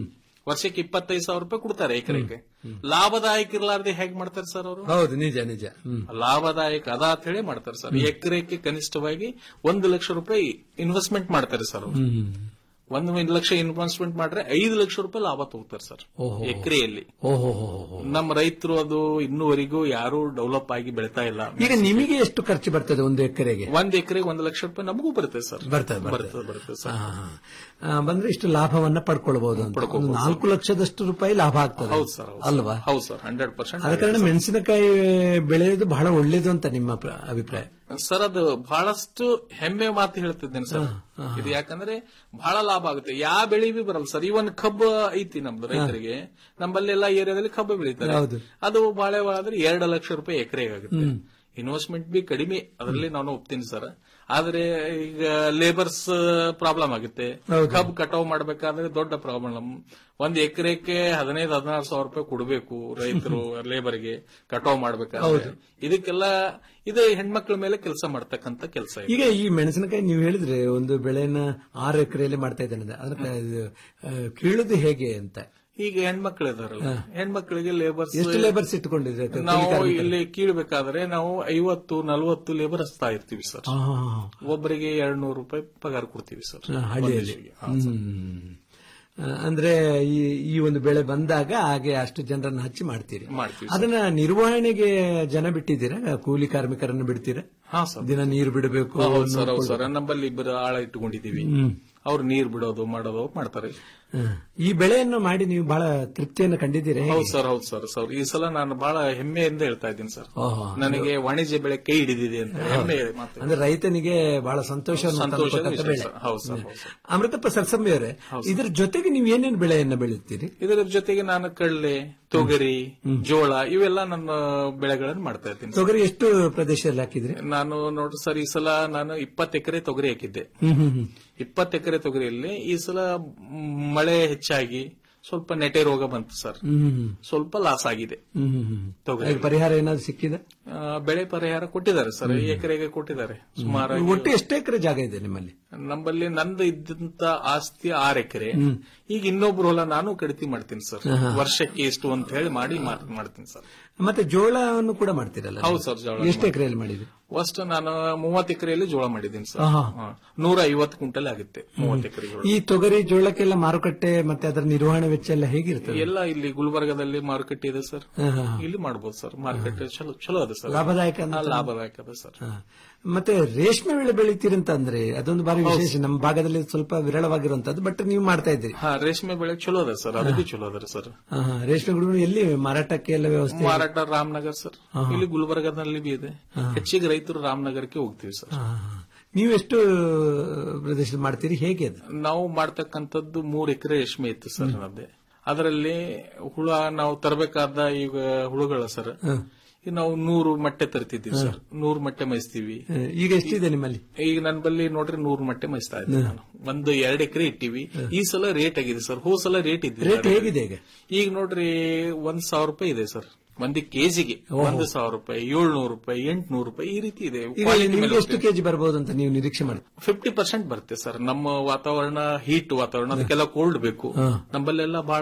ವರ್ಷಕ್ಕೆ ಇಪ್ಪತ್ತೈದು ಸಾವಿರ ರೂಪಾಯಿ ಕೊಡ್ತಾರೆ ಎಕರೆಗೆ ಲಾಭದಾಯಕ ಇರಲಾರ್ದೆ ಹೇಗ್ ಮಾಡ್ತಾರೆ ಸರ್ ಅವರು ಹೌದು ನಿಜ ನಿಜ ಹ್ಮ್ ಲಾಭದಾಯಕ ಅದ ಅಂತ ಹೇಳಿ ಮಾಡ್ತಾರೆ ಸರ್ ಎಕರೆಗೆ ಕನಿಷ್ಠವಾಗಿ ಒಂದು ಲಕ್ಷ ರೂಪಾಯಿ ಇನ್ವೆಸ್ಟ್ಮೆಂಟ್ ಮಾಡ್ತಾರೆ ಸರ್ ಅವರು ಹ್ಮ್ ಒಂದು ಲಕ್ಷ ಇನ್ವೆಸ್ಟ್ಮೆಂಟ್ ಮಾಡ್ರೆ ಐದು ಲಕ್ಷ ರೂಪಾಯಿ ಲಾಭ ತಗೋತಾರೆ ಸರ್ ಓಹೋ. ಎಕರೆಯಲ್ಲಿ ಓಹೋ ನಮ್ಮ ರೈತರು ಅದು ಇನ್ನೂವರೆಗೂ ಯಾರು ಡೆವಲಪ್ ಆಗಿ ಬೆಳಿತಾ ಇಲ್ಲ ಈಗ ನಿಮಗೆ ಎಷ್ಟು ಖರ್ಚು ಬರ್ತದೆ ಒಂದು ಎಕರೆಗೆ ಒಂದ್ ಎಕರೆಗೆ ಒಂದು ಲಕ್ಷ ರೂಪಾಯಿ ನಮಗೂ ಬರುತ್ತೆ ಸರ್ ಬರ್ತದೆ, ಬರ್ತದೆ. ಬರ್ತದೆ ಬರುತ್ತೆ ಸರ್ ಹಾ, ಹಾ. ಆ, ಬಂದ್ರೆ ಇಷ್ಟು ಲಾಭವನ್ನ ಪಡ್ಕೊಳ್ಬಹುದು ಅಂತ ಒಂದು ನಾಲ್ಕು ಲಕ್ಷದಷ್ಟು ರೂಪಾಯಿ ಲಾಭ ಆಗ್ತದೆ ಹೌದು ಸರ್ ಹೌದು ಅಲ್ವಾ ಸರ್. ಹೌದು ಸರ್ ಹಂಡ್ರೆಡ್ ಪರ್ಸೆಂಟ್ ಆದ ಕಾರಣ ಮೆಣಸಿನಕಾಯಿ ಬೆಳೆಯೋದು ಬಹಳ ಒಳ್ಳೇದು ಅಂತ ನಿಮ್ಮ ಪ್ರ- ಅಭಿಪ್ರಾಯ ಸರ್ ಅದು ಬಹಳಷ್ಟು ಹೆಮ್ಮೆ ಮಾತು ಹೇಳ್ತಿದ್ದೇನೆ ಸರ್ ಇದು ಯಾಕಂದ್ರೆ ಬಹಳ ಲಾಭ ಆಗುತ್ತೆ ಯಾವ ಬೆಳೆ ಬಿ ಬರಲ್ಲ ಸರ್ ಇವನ್ ಕಬ್ಬು ಐತಿ ನಮ್ದು ರೈತರಿಗೆ ನಮ್ಮಲ್ಲೆಲ್ಲ ಏರಿಯಾದಲ್ಲಿ ಕಬ್ಬು ಬೆಳೀತಾರೆ ಹೌದು. ಅದು ಬಾಳೆ ಆದ್ರೆ ಎರಡು ಲಕ್ಷ ರೂಪಾಯಿ ಎಕರೆಗೆ ಆಗುತ್ತೆ ಇನ್ವೆಸ್ಟ್ಮೆಂಟ್ ಬಿ ಕಡಿಮೆ ಅದರಲ್ಲಿ ನಾನು ಒಪ್ತೀನಿ ಸರ್ ಆದ್ರೆ ಈಗ ಲೇಬರ್ಸ್ ಪ್ರಾಬ್ಲಮ್ ಆಗುತ್ತೆ ಕಬ್ಬು ಕಟಾವ್ ಮಾಡ್ಬೇಕಾದ್ರೆ ದೊಡ್ಡ ಪ್ರಾಬ್ಲಮ್ ಒಂದ್ ಎಕರೆಗೆ ಹದಿನೈದು ಹದಿನಾರು ಸಾವಿರ ರೂಪಾಯಿ ಕೊಡಬೇಕು ರೈತರು ಲೇಬರ್ಗೆ ಕಟಾವ್ ಮಾಡ್ಬೇಕಾದ್ರೆ ಇದಕ್ಕೆಲ್ಲ ಇದು ಹೆಣ್ಮಕ್ಳ ಮೇಲೆ ಕೆಲಸ ಮಾಡ್ತಕ್ಕಂತ ಕೆಲಸ ಇದೆ ಈಗ ಈ ಮೆಣಸಿನಕಾಯಿ ನೀವು ಹೇಳಿದ್ರೆ ಒಂದು ಬೆಳೆನ ಆರು ಎಕರೆಯಲ್ಲಿ ಮಾಡ್ತಾ ಇದ್ದಾನೆ ಅದಕ್ಕೆ ಇದು, ಆ, ಕೀಳುದು ಹೇಗೆ ಅಂತ ಈಗ ಹೆಣ್ಮಕ್ಳು ಇದಾರಲ್ಲ ಹೆಣ್ಮಕ್ಳಿಗೆ ಲೇಬರ್ಸ್ ಎಷ್ಟು ಲೇಬರ್ಸ್ ಇಟ್ಟುಕೊಂಡಿದ್ರೆ ನಾವು ಇಲ್ಲಿ ಕೀಳ್ಬೇಕಾದ್ರೆ ನಾವು ಐವತ್ತು ನಲವತ್ತು ಲೇಬರ್ ಹಚ್ತಾ ಇರ್ತೀವಿ ಸರ್ ಒಬ್ಬರಿಗೆ ಎರಡ್ ನೂರು ರೂಪಾಯಿ ಪಗಾರ ಕೊಡ್ತೀವಿ ಸರ್ ಹಳ್ಳಿಯಲ್ಲಿ ಹ್ಮ್. ಆ, ಅಂದ್ರೆ ಈ ಈ ಒಂದು ಬೆಳೆ ಬಂದಾಗ ಹಾಗೆ ಅಷ್ಟು ಜನರನ್ನ ಹಚ್ಚಿ ಮಾಡ್ತೀರಿ ಮಾಡ್ತೀವಿ ಅದನ್ನ ನಿರ್ವಹಣೆಗೆ ಜನ ಬಿಟ್ಟಿದ್ದೀರಾ ಕೂಲಿ ಕಾರ್ಮಿಕರನ್ನು ಬಿಡ್ತೀರಾ ಹಾ ಸರ್ ದಿನ ನೀರು ಬಿಡಬೇಕು ಹೌದು ಸರ್ ಹೌದು ಸರ್ ನಮ್ಮಲ್ಲಿ ಇಬ್ಬರು ಆಳ ಇಟ್ಟುಕೊಂಡಿದೀವಿ ಹ್ಮ್. ಅವ್ರು ನೀರ್ ಬಿಡೋದು ಮಾಡೋದು ಮಾಡ್ತಾರೆ ಹ. ಈ ಬೆಳೆಯನ್ನು ಮಾಡಿ ನೀವು ಬಹಳ ತೃಪ್ತಿಯನ್ನು ಕಂಡಿದ್ದೀರಾ ಹೇಗೆ? ಹೌದು ಸರ್ ಹೌದು ಸರ್ ಸರ್ ಈ ಸಲ ನಾನು ಬಹಳ ಹೆಮ್ಮೆಯಿಂದ ಹೇಳ್ತಾ ಇದ್ದೀನಿ ಸರ್ ಓಹೋ. ನನಗೆ ವಾಣಿಜ್ಯ ಬೆಳೆ ಕೈ ಹಿಡಿದಿದೆ ಅಂತ ಹೆಮ್ಮೆ ಮಾತು ಅಂದ್ರೆ ರೈತನಿಗೆ ಬಹಳ ಸಂತೋಷವನ್ನು ಸಂತೋಷದ ತಂದುಕೊಟ್ಟಂತ ವಿಷಯ ಬೆಳೆ ಸರ್. ಹೌದು ಸರ್ ಹೌದು ಸರ್. ಅಮೃತಪ್ಪ ಸರ್ಸಂಬಿ ಅವರೇ ಇದ್ರ ಜೊತೆಗೆ ನೀವು ಏನೇನು ಬೆಳೆಯನ್ನ ಬೆಳೆಯುತ್ತೀರಿ ಇದರ ಜೊತೆಗೆ ನಾನು ಕಡಲೆ ತೊಗರಿ ಜೋಳ ಇವೆಲ್ಲ ನನ್ನ ಬೆಳೆಗಳನ್ನು ಮಾಡ್ತಾ ಇದ್ದೀನಿ ಸರ್. ತೊಗರಿ ಎಷ್ಟು ಪ್ರದೇಶದಲ್ಲಿ ಹಾಕಿದ್ರಿ ನಾನು ನೋಡ್ರಿ ಸರ್ ಈ ಸಲ ನಾನು ಇಪ್ಪತ್ತು ಎಕರೆ ತೊಗರಿ ಹಾಕಿದ್ದೆ ಹ್ಮ್ ಹ್ಮ್ ಹ್ಮ್ ಇಪ್ಪತ್ತು ಎಕರೆ ತೊಗರಿಯಲ್ಲಿ ಈ ಸಲ ಮಳೆ ಹೆಚ್ಚಾಗಿ ಸ್ವಲ್ಪ ನೆಟೆ ರೋಗ ಬಂತು ಸರ್ ಹ್ಮ್ ಹ್ಮ್ ಸ್ವಲ್ಪ ಲಾಸ್ ಆಗಿದೆ ಹ್ಮ್ ಹ್ಮ್ ಹ್ಮ್ ತೊಗರಿ ಅದಕ್ಕೆ ಪರಿಹಾರ ಏನಾದ್ರು ಸಿಕ್ಕಿದೆ ಆ, ಬೆಳೆ ಪರಿಹಾರ ಕೊಟ್ಟಿದ್ದಾರೆ ಸರ್ ಈ ಎಕರೆಗೆ ಕೊಟ್ಟಿದ್ದಾರೆ ಸುಮಾರು ಒಟ್ಟು ಎಷ್ಟು ಎಕರೆ ಜಾಗ ಇದೆ ನಿಮ್ಮಲ್ಲಿ ನಮ್ಮಲ್ಲಿ ನಂದು ಇದ್ದಂತ ಆಸ್ತಿ ಆರ್ ಎಕರೆ ಈಗ ಇನ್ನೊಬ್ರು ಹೊಲ ನಾನು ಕಡಿತಿ ಮಾಡ್ತೀನಿ ಸರ್ ವರ್ಷಕ್ಕೆ ಎಷ್ಟು ಅಂತ ಹೇಳಿ ಮಾಡಿ ಮಾರ್- ಮಾಡ್ತೀನಿ ಸರ್ ಮತ್ತೆ ಜೋಳವನ್ನು ಕೂಡ ಮಾಡ್ತೀರಲ್ಲ ಹೌದು ಸರ್ ಜೋಳ ಎಷ್ಟು ಎಕರೆಯಲ್ಲಿ ಮಾಡಿದ್ರಿ ಫಸ್ಟ್ ನಾನು ಮೂವತ್ತು ಎಕರೆಯಲ್ಲಿ ಜೋಳ ಮಾಡಿದ್ದೀನಿ ಸರ್ ಆಹಾ. ಹಾ. ನೂರ ಐವತ್ತು ಕ್ವಿಂಟಲ್ ಆಗುತ್ತೆ ಮೂವತ್ತು ಎಕರೆ ಜೋಳ ಈ ತೊಗರಿ ಜೋಳಕ್ಕೆಲ್ಲ ಮಾರುಕಟ್ಟೆ ಮತ್ತೆ ಅದರ ನಿರ್ವಹಣೆ ವೆಚ್ಚ ಎಲ್ಲ ಹೇಗಿರ್ತದೆ ಎಲ್ಲ ಇಲ್ಲಿ ಗುಲ್ಬರ್ಗದಲ್ಲಿ ಮಾರುಕಟ್ಟೆ ಇದೆ ಸರ್ ಹಾ, ಹಾ, ಹಾ. ಇಲ್ಲಿ ಮಾಡಬಹುದು ಸರ್ ಮಾರ್ಕೆಟ್ ಚಲೋ ಚಲೋ ಅದ ಸರ್ ಲಾಭದಾಯಕ ಅಂತ- ಹಾ, ಲಾಭದಾಯಕ ಅದ ಸರ್ ಹಾ. ಮತ್ತೆ ರೇಷ್ಮೆ ಬೆಳೆ ಬೆಳಿತೀರಂತ ಅಂದ್ರೆ ಅದೊಂದು ಬಾರಿ ವಿಶೇಷ ನಮ್ಮ ಭಾಗದಲ್ಲಿ ಸ್ವಲ್ಪ ವಿರಳವಾಗಿರುವಂತದ್ದು ಬಟ್ ನೀವು ಮಾಡ್ತಾ ಇದ್ದೀರಿ ಹಾ ರೇಷ್ಮೆ ಬೆಳೆ ಚಲೋ ಅದ ಸರ್ ಅದು ಬಿ ಚಲೋ ಅದ ಸರ್ ಹಾ, ಹಾ. ರೇಷ್ಮೆ ಗುಡುಗು ಎಲ್ಲಿ ಮಾರಾಟಕ್ಕೆ ಎಲ್ಲ ವ್ಯವಸ್ಥೆ ಇದೆ? ಮಾರಾಟ ರಾಮನಗರ್ ಸರ್ ಇಲ್ಲಿ ಗುಲ್ಬರ್ಗದಲ್ಲಿ ಬಿ ಇದೆ ಹೆಚ್ಚಿಗೆ ರೈತರು ರಾಮನಗರಕ್ಕೆ ಹೋಗ್ತೀವಿ ಸರ್ ಹಾ, ಹಾ. ನೀವು ಎಷ್ಟು ಪ್ರದೇಶದಲ್ಲಿ ಮಾಡ್ತೀರಿ ಹೇಗೆ ಅದು ನಾವು ಮಾಡ್ತಕ್ಕಂಥದ್ದು ಮೂರ್ ಎಕರೆ ರೇಷ್ಮೆ ಇತ್ತು ಸರ್ ನದ್ದೆ ಅದರಲ್ಲಿ ಹುಳ ನಾವು ತರಬೇಕಾದ ಈಗ ಹುಳುಗಳ ಸರ್ ಈಗ ನಾವು ನೂರು ಮೊಟ್ಟೆ ತರ್ತಿದ್ದೀವಿ ಸರ್ ನೂರು ಮೊಟ್ಟೆ ಮೇಯಿಸ್ತೀವಿ ಹಾ, ಈಗ ಎಷ್ಟಿದೆ ನಿಮ್ಮಲ್ಲಿ ಈಗ ನನ್ನ ಬಲ್ಲಿ ನೋಡ್ರಿ ನೂರು ಮೊಟ್ಟೆ ಮೇಯಿಸ್ತಾ ಇದ್ದೀನಿ ನಾನು ಒಂದು ಎರಡು ಎಕರೆ ಇಟ್ಟಿವಿ ಈ ಸಲ ರೇಟ್ ಆಗಿದೆ ಸರ್ ಹೋದ್ ಸಲ ರೇಟ್ ಇದ್ದಿಲ್ಲ ರೇಟ್ ಹೇಗಿದೆ ಈಗ ಈಗ ನೋಡ್ರಿ ಒಂದ್ ಸಾವಿರ ರೂಪಾಯಿ ಇದೆ ಸರ್ ಒಂದು ಕೆಜಿಗೆ ಒಂದು ಸಾವಿರ ರೂಪಾಯಿ ಏಳ್ನೂರು ರೂಪಾಯಿ ಎಂಟ್ನೂರು ರೂಪಾಯಿ ಈ ರೀತಿ ಇದೆ ಈಗ ನಿಮ್ಗೆ ಎಷ್ಟು ಕೆಜಿ ಬರಬಹುದು ಅಂತ ನೀವು ನಿರೀಕ್ಷೆ ಮಾಡಿ ಫಿಫ್ಟಿ ಪರ್ಸೆಂಟ್ ಬರುತ್ತೆ ಸರ್ ನಮ್ಮ ವಾತಾವರಣ ಹೀಟ್ ವಾತಾವರಣ ಅದಕ್ಕೆಲ್ಲ ಕೋಲ್ಡ್ ಬೇಕು ನಮ್ಮಲ್ಲೆಲ್ಲ ಬಹಳ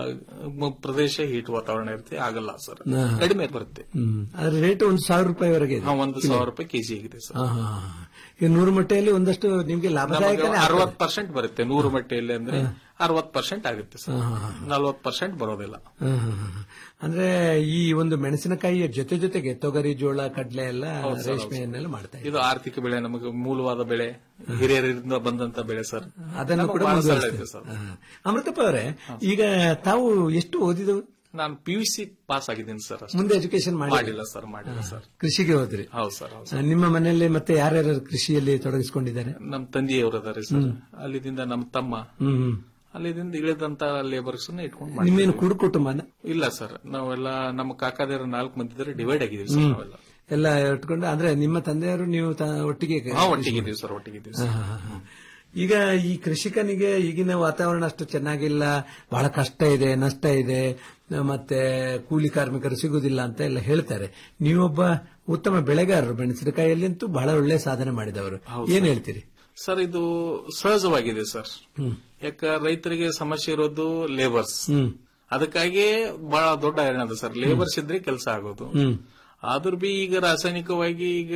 ಮ- ಪ್ರದೇಶ ಹೀಟ್ ವಾತಾವರಣ ಇರುತ್ತೆ ಆಗಲ್ಲ ಸರ್ ಹಾ. ಕಡಿಮೆ ಬರುತ್ತೆ ಹ್ಮ್ ಅದ್ರ ರೇಟ್ ಒಂದು ಸಾವಿರ ರೂಪಾಯಿವರೆಗೆ ಇದೆ ಹಾ, ಒಂದು ಸಾವಿರ ರೂಪಾಯಿ ಕೆಜಿ ಆಗಿದೆ ಸರ್ ಹಾ, ಹಾ, ಹಾ. ಈ ನೂರು ಮೊಟ್ಟೆಯಲ್ಲಿ ಒಂದಷ್ಟು ನಿಮ್ಗೆ ಲಾಭದಾಯಕನೇ ಅರವತ್ ಪರ್ಸೆಂಟ್ ಬರುತ್ತೆ ನೂರು ಮಟ್ಟೆಯಲ್ಲಿ ಅಂದ್ರೆ ಅರವತ್ ಪರ್ಸೆಂಟ್ ಆಗುತ್ತೆ ಸರ್ ನಲ್ವತ್ ಪರ್ಸೆಂಟ್ ಬರೋದಿಲ್ಲ ಹಾ, ಹಾ, ಹಾ. ಅಂದ್ರೆ ಈ ಒಂದು ಮೆಣಸಿನಕಾಯಿಯ ಜೊತೆ ಜೊತೆಗೆ ತೊಗರಿ ಜೋಳ ಕಡಲೆ ಎಲ್ಲ ರೇಷ್ಮೆಯನ್ನೆಲ್ಲ ಮಾಡ್ತಾ ಇದ್ದೀವಿ ಇದು ಆರ್ಥಿಕ ಬೆಳೆ ನಮಗೆ ಮೂಲವಾದ ಬೆಳೆ ಹಿರಿಯರಿಂದ ಬಂದಂತ ಬೆಳೆ ಸರ್ ಅದನ್ನು ನಮಗೆ ಕೂಡ ಬಹಳ ಸರಳ ಮುಂದುವರಿಸ್ತೀವಿ. ಇದೆ ಸರ್ ಹಾ. ಅಮೃತಪ್ಪ ಅವರೇ ಈಗ ತಾವು ಎಷ್ಟು ಓದಿದವು ನಾನು ಪಿ ಯು ಸಿ ಪಾಸ್ ಆಗಿದ್ದೀನಿ ಸರ್ ಅಷ್ಟೇ. ಮುಂದೆ ಎಜುಕೇಶನ್ ಮಾಡಿ ಮಾಡಿಲ್ಲ ಸರ್ ಮಾಡಿಲ್ಲ ಸರ್ ಕೃಷಿಗೆ ಹೋದ್ರಿ ಹೌದು ಸರ್ ಹೌದು ಆ, ನಿಮ್ಮ ಮನೆಯಲ್ಲಿ ಮತ್ತೆ ಯಾರ್ಯಾರು ಕೃಷಿಯಲ್ಲಿ ತೊಡಗಿಸಿಕೊಂಡಿದ್ದಾರೆ ನಮ್ಮ ತಂದೆಯವರು ಅದಾರೆ ಸರ್ ಅಲ್ಲಿದಿಂದ ನಮ್ಮ ತಮ್ಮ ಹ್ಮ್ ಹ್ಮ್. ಅಲ್ಲಿದಿಂದ ಇಳಿದಂತ ಲೇಬರ್ಸ್ ಇಟ್ಕೊಂಡು ಮಾಡ್ತೀವಿ. ನಿಮ್ಮೇನು ಕುಡು ಕುಟುಂಬನ ಇಲ್ಲ ಸರ್ ನಾವೆಲ್ಲ ನಮ್ಮ ಕಾಕಾದೇರ ನಾಲ್ಕು ಮಂದಿ ಇದ್ದಾರೆ ಡಿವೈಡ್ ಆಗಿದೀವಿ ಸರ್ ನಾವೆಲ್ಲ ಎಲ್ಲ ಇಟ್ಕೊಂಡು ಅಂದ್ರೆ ನಿಮ್ಮ ತಂದೆಯವರು ನೀವು ತ- ಒಟ್ಟಿಗೆ ಹಾ ಒಟ್ಟಿಗಿದ್ದೀವಿ ಸರ್ ಒಟ್ಟಿಗಿದ್ದೀವಿ ಸರ್ ಹಾ, ಹಾ, ಹಾ. ಈಗ ಈ ಕೃಷಿಕನಿಗೆ ಈಗಿನ ವಾತಾವರಣ ಅಷ್ಟು ಚೆನ್ನಾಗಿಲ್ಲ ಬಹಳ ಕಷ್ಟ ಇದೆ ನಷ್ಟ ಇದೆ ಮತ್ತೆ ಕೂಲಿ ಕಾರ್ಮಿಕರು ಸಿಗುದಿಲ್ಲ ಅಂತ ಎಲ್ಲ ಹೇಳ್ತಾರೆ ನೀವೊಬ್ಬ ಉತ್ತಮ ಬೆಳೆಗಾರರು ಮೆಣಸಿನಕಾಯಿಯಲ್ಲಿ ಅಂತೂ ಬಹಳ ಒಳ್ಳೆ ಸಾಧನೆ ಮಾಡಿದವರು ಏನ್ ಹೇಳ್ತೀರಿ ಸರ್ ಇದು ಸಹಜವಾಗಿದೆ ಸರ್ ಯಾಕ ರೈತರಿಗೆ ಸಮಸ್ಯೆ ಇರೋದು ಲೇಬರ್ಸ್ ಹ್ಮ್ ಅದಕ್ಕಾಗಿ ಬಹಳ ದೊಡ್ಡ ಹೈರಾಣ ಅದ ಸರ್ ಲೇಬರ್ಸ್ ಇದ್ರೆ ಕೆಲಸ ಆಗೋದು ಹ್ಮ್ ಆದ್ರೂ ಬಿ ಈಗ ರಾಸಾಯನಿಕವಾಗಿ ಈಗ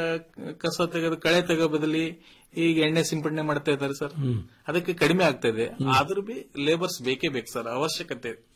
ಕಸ ತೆಗೆದು ಕಳೆ ತೆಗೋ ಬದಲಿ ಈಗ ಎಣ್ಣೆ ಸಿಂಪಡಣೆ ಮಾಡ್ತಾ ಇದ್ದಾರೆ ಸರ್ ಅದಕ್ಕೆ ಕಡಿಮೆ ಆಗ್ತಾ ಇದೆ ಆದ್ರೂ ಬಿ ಲೇಬರ್ಸ್ ಬೇಕೇ ಬೇಕು ಸರ್ ಅವಶ್ಯಕತೆ ಇದೆ.